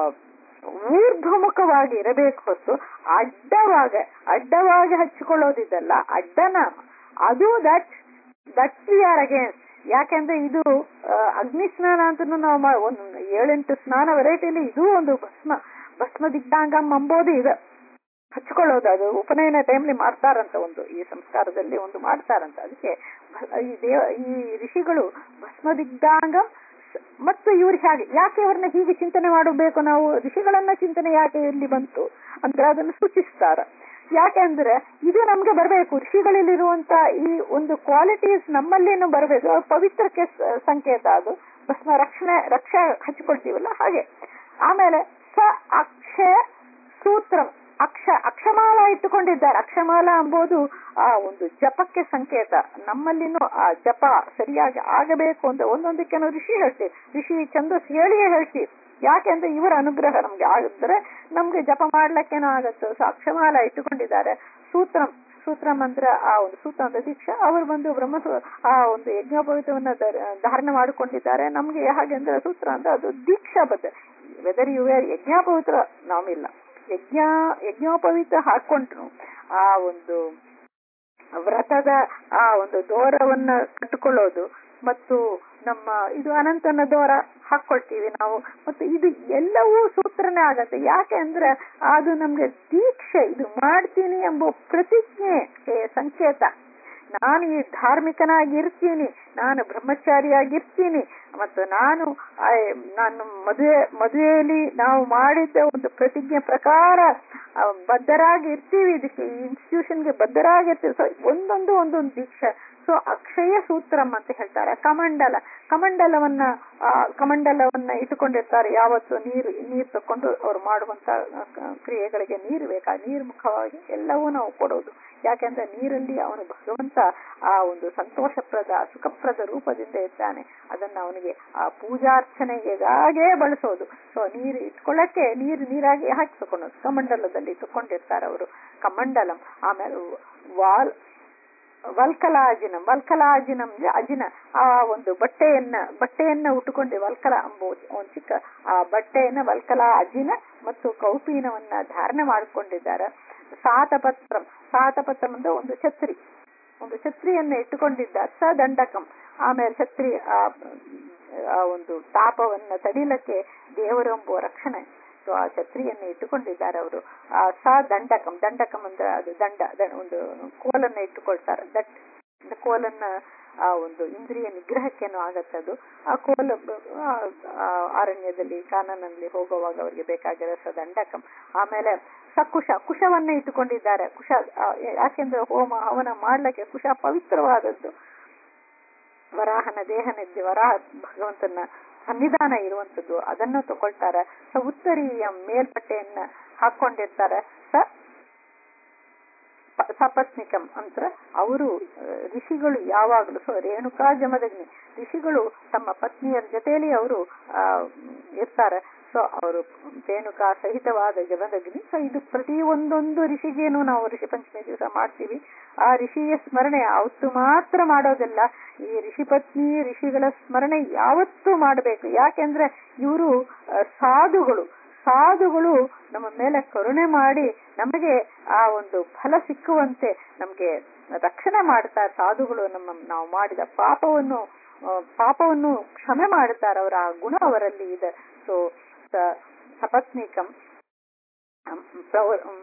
ಊರ್ಧ್ವಮುಖವಾಗಿ ಇರಬೇಕು ಹೊತ್ತು ಅಡ್ಡವಾಗ ಅಡ್ಡವಾಗಿ ಹಚ್ಚಿಕೊಳ್ಳೋದಿದ್ದಲ್ಲ ಅಡ್ಡನಾಮ ಅದು that that we are against ಯಾಕೆಂದ್ರೆ ಇದು ಆ, ಅಗ್ನಿ ಸ್ನಾನ ಅಂತ ನಾವು ಮಾ- ಒಂದು ಏಳೆಂಟು ಸ್ನಾನ ವೆರೈಟಿಲಿ ಇದು ಒಂದು ಭಸ್ಮ ಭಸ್ಮ ದಿಗ್ಧಾಂಗಂ ಅಂಬೋದು ಇದೆ ಹಚ್ಕೊಳ್ಳೋದು ಅದು ಉಪನಯನ ಟೈಮ್ಲಿ ಮಾಡ್ತಾರಂತ ಒಂದು ಈ ಸಂಸ್ಕಾರದಲ್ಲಿ ಒಂದು ಮಾಡ್ತಾರಂತ ಅದಕ್ಕೆ ಭ- ಈ ದೇವ ಈ ಋಷಿಗಳು ಭಸ್ಮ ದಿಗ್ಧಾಂಗಂ ಸ- ಮತ್ತು ಇವ್ರು ಹೇಗೆ ಯಾಕೆ ಇವ್ರನ್ನ ಹೀಗೆ ಚಿಂತನೆ ಮಾಡಬೇಕು ನಾವು ಋಷಿಗಳನ್ನ ಚಿಂತನೆ ಯಾಕೆ ಇಲ್ಲಿ ಬಂತು ಅಂದ್ರೆ ಅದನ್ನು ಸೂಚಿಸ್ತಾರ ಯಾಕೆಂದ್ರೆ ಇದು ನಮ್ಗೆ ಬರಬೇಕು ಋಷಿಗಳಲ್ಲಿರುವಂತ ಈ ಒಂದು ಕ್ವಾಲಿಟೀಸ್ ನಮ್ಮಲ್ಲೇನು ಬರಬೇಕು ಅದು ಪವಿತ್ರಕ್ಕೆ ಸ- ಸಂಕೇತ ಅದು ಭಸ್ಮ ರಕ್ಷಣೆ ರಕ್ಷೆ ಹಚ್ಕೊಳ್ತೀವಲ್ಲ ಹಾಗೆ ಆಮೇಲೆ ಸ ಅಕ್ಷಯ ಸೂತ್ರ ಅಕ್ಷ ಅಕ್ಷಮಾಲ ಇಟ್ಟುಕೊಂಡಿದ್ದಾರೆ ಅಕ್ಷಮಾಲ ಎಂಬುದು ಆ ಒಂದು ಜಪಕ್ಕೆ ಸಂಕೇತ ನಮ್ಮಲ್ಲಿನೂ ಆ ಜಪ ಸರಿಯಾಗಿ ಆಗಬೇಕು ಅಂತ ಒಂದೊಂದಕ್ಕೆ ನಾವು ಋಷಿ ಹೇಳ್ತೀವಿ ಋಷಿ ಛಂದಸ್ ಹೇಳಿಯೇ ಹೇಳ್ತೀವಿ ಯಾಕೆಂದ್ರೆ ಇವರ ಅನುಗ್ರಹ ನಮ್ಗೆ ಆಗಿದ್ರೆ ನಮ್ಗೆ ಜಪ ಮಾಡ್ಲಿಕ್ಕೇನೋ ಆಗತ್ತೆ ಸೊ ಅಕ್ಷಮಾಲ ಇಟ್ಟುಕೊಂಡಿದ್ದಾರೆ ಸೂತ್ರಂ ಸೂತ್ರ ಮಂತ್ರ ಆ ಒಂದು ಸೂತ್ರ ಅಂತ ದೀಕ್ಷಾ ಅವರು ಬಂದು ಬ್ರಹ್ಮ ಆ ಒಂದು ಯಜ್ಞೋಪವಿತವನ್ನ ಧರ- ಧಾರಣ ಮಾಡಿಕೊಂಡಿದ್ದಾರೆ ನಮ್ಗೆ ಹಾಗೆ ಅಂದ್ರೆ ಸೂತ್ರ ಅಂತ ಅದು ದೀಕ್ಷಾ ಬದ್ಧ ವೆದರ್ ಯು ವೇರ್ ಯಜ್ಞೋಪವಿತ್ರ ನಾವಿಲ್ಲ ಯಜ್ಞ ಯಜ್ಞೋಪವಿತ ಹಾಕೊಂಡ್ರು ಆ ಒಂದು ವ್ರತದ ಆ ಒಂದು ದೋರವನ್ನ ಕಟ್ಟಿಕೊಳ್ಳೋದು ಮತ್ತು ನಮ್ಮ ಇದು ಅನಂತನ ದೋರ ಹಾಕೊಳ್ತೀವಿ ನಾವು ಮತ್ತು ಇದು ಎಲ್ಲವೂ ಸೂತ್ರನೇ ಆಗತ್ತೆ ಯಾಕೆ ಅಂದ್ರೆ ಅದು ನಮ್ಗೆ ದೀಕ್ಷೆ ಇದು ಮಾಡ್ತೀನಿ ಎಂಬ ಪ್ರತಿಜ್ಞೆ ಏ, ಸಂಕೇತ ನಾನು ಈ ಧಾರ್ಮಿಕನಾಗಿರ್ತೀನಿ ನಾನು ಬ್ರಹ್ಮಚಾರಿಯಾಗಿರ್ತೀನಿ ಮತ್ತು ನಾನು ಆ, ನಾನು ಮದುವೆ ಮದುವೆಯಲ್ಲಿ ನಾವು ಮಾಡಿದ್ದ ಒಂದು ಪ್ರತಿಜ್ಞೆ ಪ್ರಕಾರ ಆ, ಬದ್ಧರಾಗಿ ಇರ್ತೀವಿ ಇದಕ್ಕೆ ಈ ಇನ್ಸ್ಟಿಟ್ಯೂಷನ್ಗೆ ಬದ್ಧರಾಗಿರ್ತೀವಿ ಸೊ ಒಂದೊಂದು ಒಂದೊಂದು ದೀಕ್ಷೆ ಸೊ ಅಕ್ಷಯ ಸೂತ್ರಂ ಅಂತ ಹೇಳ್ತಾರೆ ಕಮಂಡಲ ಕಮಂಡಲವನ್ನ ಆ, ಕಮಂಡಲವನ್ನ ಇಟ್ಟುಕೊಂಡಿರ್ತಾರೆ ಯಾವತ್ತು ನೀರು ನೀರು ತಕೊಂಡು ಅವ್ರು ಮಾಡುವಂತ ಆ, ಕ- ಕ್ರಿಯೆಗಳಿಗೆ ನೀರು ಬೇಕಾ ನೀರು ಮುಖವಾಗಿ ಎಲ್ಲವೂ ನಾವು ಕೊಡೋದು ಯಾಕೆಂದ್ರೆ ನೀರಲ್ಲಿ ಅವನು ಭಗವಂತ ಆ ಒಂದು ಸಂತೋಷಪ್ರದ ಸುಖಪ್ರದ ರೂಪದಿಂದ ಇದ್ದಾನೆ ಅದನ್ನ ಅವನಿಗೆ ಆ ಪೂಜಾರ್ಚನೆಗಾಗೇ ಬಳಸೋದು ಸೊ ನೀರು ಇಟ್ಕೊಳ್ಳಕ್ಕೆ ನೀರು ನೀರಾಗಿ ಹಾಕಿ ತಕೊಳ್ಳೋದು ಕಮಂಡಲದಲ್ಲಿ ತಕೊಂಡಿರ್ತಾರೆ ಅವರು ಕಮಂಡಲಂ ಆಮೇಲೆ ವಾಲ್ ವಲ್ಕಲಾಜಿನಂ ವಲ್ಕಲಾಜಿನಂ ಅಂದ್ರೆ ಅಜಿನ ಆ ಒಂದು ಬಟ್ಟೆಯನ್ನ ಬಟ್ಟೆಯನ್ನ ಉಟ್ಟುಕೊಂಡು ವಲ್ಕಲ ಎಂಬ ಒಂದು ಚಿಕ್ಕ ಆ ಬಟ್ಟೆಯನ್ನ ವಲ್ಕಲ ಅಜಿನ ಮತ್ತು ಕೌಪೀನವನ್ನ ಧಾರಣೆ ಮಾಡಿಕೊಂಡಿದ್ದಾರೆ ಸಾತಪತ್ರಂ ಸಾತಪತ್ರಂ ಅಂದ್ರೆ ಒಂದು ಛತ್ರಿ ಒಂದು ಛತ್ರಿಯನ್ನ ಇಟ್ಟುಕೊಂಡಿದ್ದಾರೆ ಸ ದಂಡಕಂ ಆಮೇಲೆ ಛತ್ರಿ ಆ ಆ ಒಂದು ತಾಪವನ್ನ ತಡಿಲಕ್ಕೆ ದೇವರೆಂಬುವ ರಕ್ಷಣೆ ಸೊ ಆ ಛತ್ರಿಯನ್ನು ಇಟ್ಟುಕೊಂಡಿದ್ದಾರೆ ಅವರು ಆ ಸ ದಂಡಕಂ ದಂಡಕಂ ಅಂದ್ರೆ ಅದು ದಂಡ ದ- ಒಂದು ಕೋಲನ್ನ ಇಟ್ಟುಕೊಳ್ತಾರೆ ದಟ್ the ಕೋಲನ್ನ ಆ ಒಂದು ಇಂದ್ರಿಯ ನಿಗ್ರಹಕ್ಕೇನೋ ಆಗತ್ತದು ಆ ಕೋಲ ಬ- ಆ- ಆ ಅರಣ್ಯದಲ್ಲಿ ಕಾನನಲ್ಲಿ ಹೋಗುವಾಗ ಅವರಿಗೆ ಬೇಕಾಗಿರೋ ಸ ದಂಡಕಂ ಆಮೇಲೆ ಸಕುಶ ಕುಶವನ್ನ ಇಟ್ಟುಕೊಂಡಿದ್ದಾರೆ ಕುಶ ಆ, ಯಾಕೆಂದ್ರೆ ಹೋಮ ಹವನ ಮಾಡ್ಲಿಕ್ಕೆ ಕುಶ ಪವಿತ್ರವಾದದ್ದು ವರಾಹನ ದೇಹನಿದ್ದೆ ವರಾಹ ಭಗವಂತನ ಸನ್ನಿಧಾನ ಇರುವಂತದ್ದು ಅದನ್ನು ತಗೊಳ್ತಾರೆ ಸ ಉತ್ತರೀಯ ಮೇಲ್ಪಟ್ಟೆಯನ್ನ ಹಾಕೊಂಡಿರ್ತಾರೆ ಸ ಪ- ಸಪತ್ನಿಕಂ ಅಂತ ಅವರು ಋಷಿಗಳು ಯಾವಾಗಲೂ ಸೊ ರೇಣುಕಾ ಜಮದಗ್ನಿ ಋಷಿಗಳು ತಮ್ಮ ಪತ್ನಿಯರ ಜೊತೆಯಲ್ಲಿ ಅವರು ಆ, ಇರ್ತಾರೆ ಸೊ ಅವರು ರೇಣುಕಾ ಸಹಿತವಾದ ಜಮದಗ್ನಿ ಸೊ ಇದು ಪ್ರತಿ ಒಂದೊಂದು ಋಷಿಗೇನು ನಾವು ಋಷಿ ಪಂಚಮಿ ದಿವಸ ಮಾಡ್ತೀವಿ ಆ ಋಷಿಯ ಸ್ಮರಣೆ ಅವತ್ತು ಮಾತ್ರ ಮಾಡೋದಿಲ್ಲ ಈ ಋಷಿ ಪತ್ನಿ ಋಷಿಗಳ ಸ್ಮರಣೆ ಯಾವತ್ತೂ ಮಾಡಬೇಕು ಯಾಕೆಂದ್ರೆ ಇವರು ಸಾಧುಗಳು ಸಾಧುಗಳು ನಮ್ಮ ಮೇಲೆ ಕರುಣೆ ಮಾಡಿ ನಮಗೆ ಆ ಒಂದು ಫಲ ಸಿಕ್ಕುವಂತೆ ನಮಗೆ ರಕ್ಷಣೆ ಮಾಡ್ತಾರೆ ಸಾಧುಗಳು ನಮ್ಮ ನಾವು ಮಾಡಿದ ಪಾಪವನ್ನು ಆ, ಪಾಪವನ್ನು ಕ್ಷಮೆ ಮಾಡುತ್ತಾರೆ ಅವರ ಆ ಗುಣ ಅವರಲ್ಲಿ ಇದೆ ಸೊ ಸಪತ್ನಿಕಂ ಅಂ, ಪ್ರವ- ಅಂ,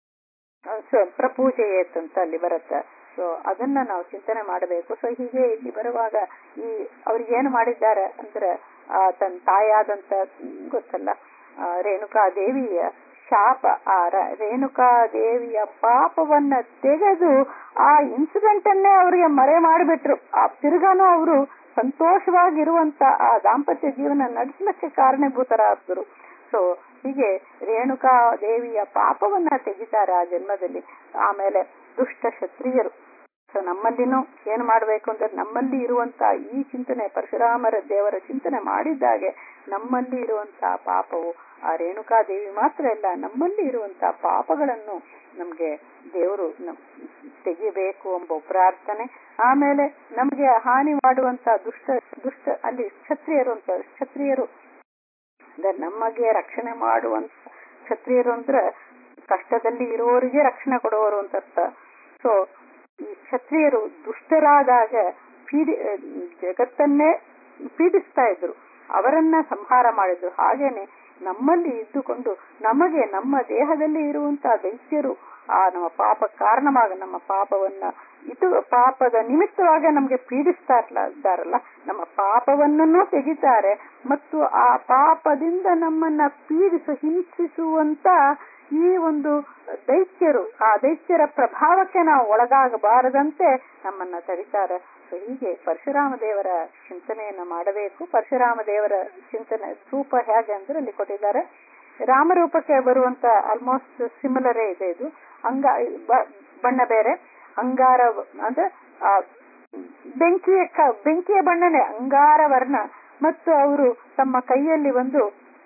ಸ- ಪ್ರಪೂಜೆಯೇತ್ ಅಂತ ಅಲ್ಲಿ ಬರುತ್ತೆ ಸೊ ಅದನ್ನ ನಾವು ಚಿಂತನೆ ಮಾಡಬೇಕು ಸೊ ಹೀಗೆ ಇಲ್ಲಿ ಬರುವಾಗ ಈ ಅವ್ರಿಗೆ ಏನು ಮಾಡಿದ್ದಾರೆ ಅಂದ್ರೆ ಆ, ತನ್ನ ತಾಯಾದಂತ ಗೊತ್ತಲ್ಲ ಆ, ರೇಣುಕಾ ದೇವಿಯ ಶಾಪ ಆ ರ- ರೇಣುಕಾ ದೇವಿಯ ಪಾಪವನ್ನ ತೆಗೆದು ಆ ಇನ್ಸಿಡೆಂಟ್ ಅನ್ನೇ ಅವರಿಗೆ ಮರೆ ಮಾಡಿಬಿಟ್ರು ಆ ತಿರ್ಗಾನು ಅವರು ಸಂತೋಷವಾಗಿರುವಂತ ಆ ದಾಂಪತ್ಯ ಜೀವನ ನಡೆಸಲಿಕ್ಕೆ ಕಾರಣಭೂತರಾದರು ಸೊ ಹೀಗೆ ರೇಣುಕಾ ದೇವಿಯ ಪಾಪವನ್ನ ತೆಗಿತಾರೆ ಆ ಜನ್ಮದಲ್ಲಿ ಆಮೇಲೆ ದುಷ್ಟ ಕ್ಷತ್ರಿಯರು ಸೊ ನಮ್ಮಲ್ಲಿನೂ ಏನು ಮಾಡಬೇಕು ಅಂದ್ರೆ ನಮ್ಮಲ್ಲಿ ಇರುವಂತ ಈ ಚಿಂತನೆ ಪರಶುರಾಮರ ದೇವರ ಚಿಂತನೆ ಮಾಡಿದ್ದಾಗೆ ನಮ್ಮಲ್ಲಿ ಇರುವಂತಹ ಪಾಪವು ಆ ರೇಣುಕಾ ದೇವಿ ಮಾತ್ರ ಇಲ್ಲ ನಮ್ಮಲ್ಲಿ ಇರುವಂತಹ ಪಾಪಗಳನ್ನು ನಮ್ಗೆ ದೇವರು ನಮ್- ತೆಗಿಬೇಕು ಎಂಬ ಪ್ರಾರ್ಥನೆ ಆಮೇಲೆ ನಮಗೆ ಹಾನಿ ಮಾಡುವಂತ ದುಷ್ಟ ದುಷ್ಟ ಅಲ್ಲಿ ಕ್ಷತ್ರಿಯರು ಅಂತ ಕ್ಷತ್ರಿಯರು ಅಂದ್ರೆ ನಮಗೆ ರಕ್ಷಣೆ ಮಾಡುವಂತ ಕ್ಷತ್ರಿಯರು ಅಂದ್ರೆ ಕಷ್ಟದಲ್ಲಿ ಇರುವವರಿಗೆ ರಕ್ಷಣೆ ಕೊಡುವವರು ಅಂತ ಅರ್ಥ ಸೊ ಈ ಕ್ಷತ್ರಿಯರು ದುಷ್ಟರಾದಾಗ ಪೀಡಿ ಜಗತ್ತನ್ನೇ ಪೀಡಿಸ್ತಾ ಇದ್ರು ಅವರನ್ನ ಸಂಹಾರ ಮಾಡಿದ್ರು ಹಾಗೇನೆ ನಮ್ಮಲ್ಲಿ ಇದ್ದುಕೊಂಡು ನಮಗೆ ನಮ್ಮ ದೇಹದಲ್ಲಿ ಇರುವಂತಹ ದೈತ್ಯರು ಆ ನಮ್ಮ ಪಾಪ ಕಾರಣವಾಗ ನಮ್ಮ ಪಾಪವನ್ನ ಇದು ಪಾಪದ ನಿಮಿತ್ತವಾಗಿ ನಮ್ಗೆ ಪೀಡಿಸ್ತಾ ಇರ್ಲ- ಇದ್ದಾರಲ್ಲ ನಮ್ಮ ಪಾಪವನ್ನೂ ತೆಗಿತಾರೆ ಮತ್ತು ಆ ಪಾಪದಿಂದ ನಮ್ಮನ್ನ ಪೀಡಿಸ ಹಿಂಸಿಸುವಂತ ಈ ಒಂದು ದೈತ್ಯರು ಆ ದೈತ್ಯರ ಪ್ರಭಾವಕ್ಕೆ ನಾವು ಒಳಗಾಗಬಾರದಂತೆ ನಮ್ಮನ್ನ ತಡಿತಾರೆ ಸೊ ಹೀಗೆ ಪರಶುರಾಮ ದೇವರ ಚಿಂತನೆಯನ್ನ ಮಾಡಬೇಕು ಪರಶುರಾಮ ದೇವರ ಚಿಂತನೆ ರೂಪ ಹೇಗೆ ಅಂದ್ರೆ ಅಲ್ಲಿ ಕೊಟ್ಟಿದ್ದಾರೆ ರಾಮರೂಪಕ್ಕೆ ಬರುವಂತ ಆಲ್ಮೋಸ್ಟ್ ಸಿಮಿಲರೇ ಇದೆ ಇದು ಅಂಗ ಬ- ಬಣ್ಣ ಬೇರೆ ಅಂಗಾರ ಅಂದ್ರೆ ಆ ಬೆಂಕಿಯ ಕ- ಬೆಂಕಿಯ ಬಣ್ಣನೆ ಅಂಗಾರ ವರ್ಣ ಮತ್ತು ಅವರು ತಮ್ಮ ಕೈಯಲ್ಲಿ ಒಂದು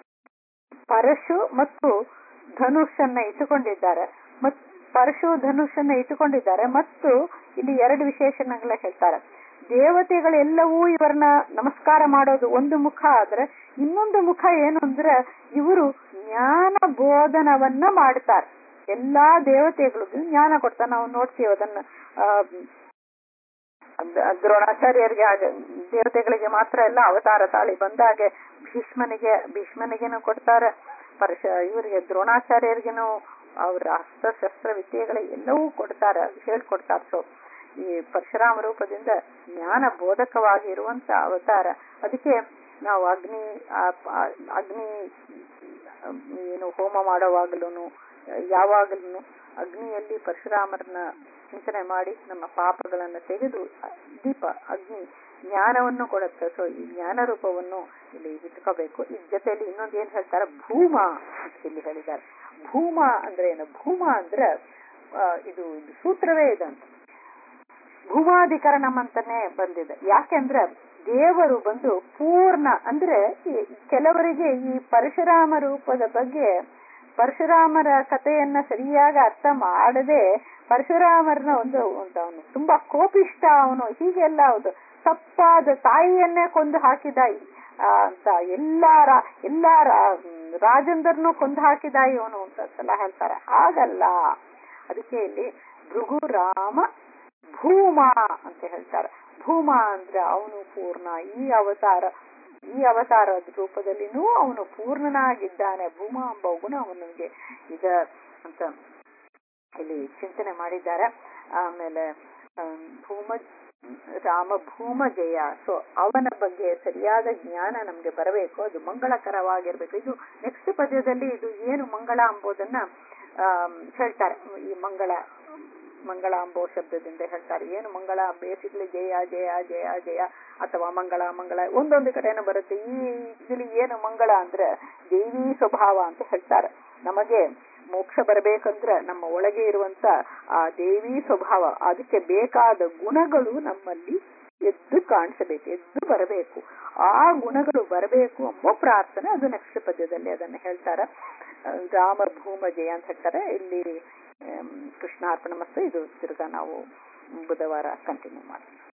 ಪರಶು ಮತ್ತು ಧನುಷನ್ನ ಇಟ್ಟುಕೊಂಡಿದ್ದಾರೆ ಮತ್ತು ಪರಶು ಧನುಷನ್ನ ಇಟ್ಟುಕೊಂಡಿದ್ದಾರೆ ಮತ್ತು ಇಲ್ಲಿ ಎರಡು ವಿಶೇಷಣಗಳ ಹೇಳ್ತಾರೆ ದೇವತೆಗಳೆಲ್ಲವೂ ಇವರನ್ನ ನಮಸ್ಕಾರ ಮಾಡೋದು ಒಂದು ಮುಖ ಆದ್ರೆ ಇನ್ನೊಂದು ಮುಖ ಏನು ಅಂದ್ರೆ ಇವರು ಜ್ಞಾನ ಬೋಧನವನ್ನ ಮಾಡ್ತಾರೆ ಎಲ್ಲಾ ದೇವತೆಗಳಿಗೂ ಜ್ಞಾನ ಕೊಡ್ತಾರೆ ನಾವು ನೋಡ್ತೀವಿ ಅದನ್ನ ಆ, ಅದ್- ದ್ರೋಣಾಚಾರ್ಯರಿಗೆ ಹಾಗೆ ದೇವತೆಗಳಿಗೆ ಮಾತ್ರ ಎಲ್ಲ ಅವತಾರ ತಾಳಿ ಬಂದಾಗೆ ಭೀಷ್ಮನಿಗೆ ಭೀಷ್ಮನಿಗೇನು ಕೊಡ್ತಾರೆ ಪರಶ ಇವರಿಗೆ ದ್ರೋಣಾಚಾರ್ಯರಿಗೇನು ಅವರ ಅಸ್ತ್ರಶಸ್ತ್ರ ವಿದ್ಯೆಗಳ ಎಲ್ಲವೂ ಕೊಡ್ತಾರೆ ಹೇಳ್ಕೊಡ್ತಾರೆ ಸೊ ಈ ಪರಶುರಾಮ ರೂಪದಿಂದ ಜ್ಞಾನ ಬೋಧಕವಾಗಿ ಇರುವಂತ ಅವತಾರ ಅದಕ್ಕೆ ನಾವು ಅಗ್ನಿ ಆ- ಆ- ಅಗ್ನಿ ಏನು ಹೋಮ ಮಾಡುವಾಗಲೂ ಯಾವಾಗಲೂ ಅಗ್ನಿಯಲ್ಲಿ ಪರಶುರಾಮರನ್ನ ಚಿಂತನೆ ಮಾಡಿ ನಮ್ಮ ಪಾಪಗಳನ್ನು ತೆಗೆದು ದೀಪ ಅಗ್ನಿ ಜ್ಞಾನವನ್ನು ಕೊಡುತ್ತೆ ಸೊ ಈ ಜ್ಞಾನ ರೂಪವನ್ನು ಇಲ್ಲಿ ಇಟ್ಕೋಬೇಕು ಈ ಜೊತೆಯಲ್ಲಿ ಇನ್ನೊಂದು ಏನ್ ಹೇಳ್ತಾರೆ ಭೂಮ ಅಂತ ಇಲ್ಲಿ ಹೇಳಿದ್ದಾರೆ ಭೂಮ ಅಂದ್ರೆ ಏನು ಭೂಮ ಅಂದ್ರೆ ಆ, ಇದು ಇದು ಸೂತ್ರವೇ ಇದಂತ ಭೂಮಾಧಿಕರಣಂ ಅಂತಾನೆ ಬಂದಿದೆ ಯಾಕೆಂದ್ರೆ ದೇವರು ಬಂದು ಪೂರ್ಣ ಅಂದ್ರೆ ಈ ಕೆಲವರಿಗೆ ಈ ಪರಶುರಾಮ ರೂಪದ ಬಗ್ಗೆ ಪರಶುರಾಮರ ಕಥೆಯನ್ನ ಸರಿಯಾಗಿ ಅರ್ಥ ಮಾಡದೆ ಪರಶುರಾಮರನ ಒಂದು ಒಂದು ಅವನು ತುಂಬಾ ಕೋಪಿಷ್ಟ ಅವನು ಹೀಗೆಲ್ಲ ಹೌದು ತಪ್ಪಾದ ತಾಯಿಯನ್ನೇ ಕೊಂದು ಹಾಕಿದ ಆ, ಅಂತ ಎಲ್ಲಾ ರಾ- ಎಲ್ಲಾ ರಾ- ರಾಜಂದರ್ನು ಕೊಂದು ಹಾಕಿದ ಇವನು ಅಂತ ಹೇಳ್ತಾರೆ ಹಾಗಲ್ಲ ಅದಕ್ಕೆ ಇಲ್ಲಿ ಭೃಗು ರಾಮ ಭೂಮ ಅಂತ ಹೇಳ್ತಾರೆ ಭೂಮ ಅಂದ್ರೆ ಅವನು ಪೂರ್ಣ ಈ ಅವತಾರ ಈ ಅವತಾರದ ರೂಪದಲ್ಲಿನೂ ಅವನು ಪೂರ್ಣನಾಗಿದ್ದಾನೆ ಭೂಮ ಎಂಬ ಗುಣ ಅವನಿಗೆ ಇದ ಅಂತ ಇಲ್ಲಿ ಚಿಂತನೆ ಮಾಡಿದ್ದಾರೆ ಆಮೇಲೆ ಆಮ್, ಭೂಮ ರಾಮ ಭೂಮ ಜಯ ಸೊ ಅವನ ಬಗ್ಗೆ ಸರಿಯಾದ ಜ್ಞಾನ ನಮ್ಗೆ ಬರಬೇಕು ಅದು ಮಂಗಳಕರವಾಗಿರ್ಬೇಕು ಇದು ನೆಕ್ಸ್ಟ್ ಪದ್ಯದಲ್ಲಿ ಇದು ಏನು ಮಂಗಳ ಎಂಬುದನ್ನ ಆಮ್, ಹೇಳ್ತಾರೆ ಈ ಮಂಗಳ ಮಂಗಳಾಂಬೋ ಶಬ್ದದಿಂದ ಹೇಳ್ತಾರೆ ಏನು ಮಂಗಳ ಬೇಸಿಕ್ಲಿ ಜಯ ಜಯ ಜಯ ಜಯ ಅಥವಾ ಮಂಗಳ ಮಂಗಳ ಒಂದೊಂದು ಕಡೆನೂ ಬರುತ್ತೆ ಈ ಇಲ್ಲಿ ಏನು ಮಂಗಳ ಅಂದ್ರೆ ದೇವಿ ಸ್ವಭಾವ ಅಂತ ಹೇಳ್ತಾರೆ ನಮಗೆ ಮೋಕ್ಷ ಬರಬೇಕಂದ್ರೆ ನಮ್ಮ ಒಳಗೆ ಇರುವಂತ ಆ ದೇವಿ ಸ್ವಭಾವ ಅದಕ್ಕೆ ಬೇಕಾದ ಗುಣಗಳು ನಮ್ಮಲ್ಲಿ ಎದ್ದು ಕಾಣಿಸಬೇಕು ಎದ್ದು ಬರಬೇಕು ಆ ಗುಣಗಳು ಬರಬೇಕು ಎಂಬ ಪ್ರಾರ್ಥನೆ ಅದು ನೆಕ್ಸ್ಟ್ ಪದ್ಯದಲ್ಲಿ ಅದನ್ನು ಹೇಳ್ತಾರೆ ರಾಮ ಭೂಮ ಜಯ ಅಂತ ಹೇಳ್ತಾರೆ ಇಲ್ಲಿ ಕೃಷ್ಣಾರ್ಪಣ ಮತ್ತು ಇದು ತಿರ್ಗಾ ನಾವು ಬುಧವಾರ ಕಂಟಿನ್ಯೂ ಮಾಡ್ತೀವಿ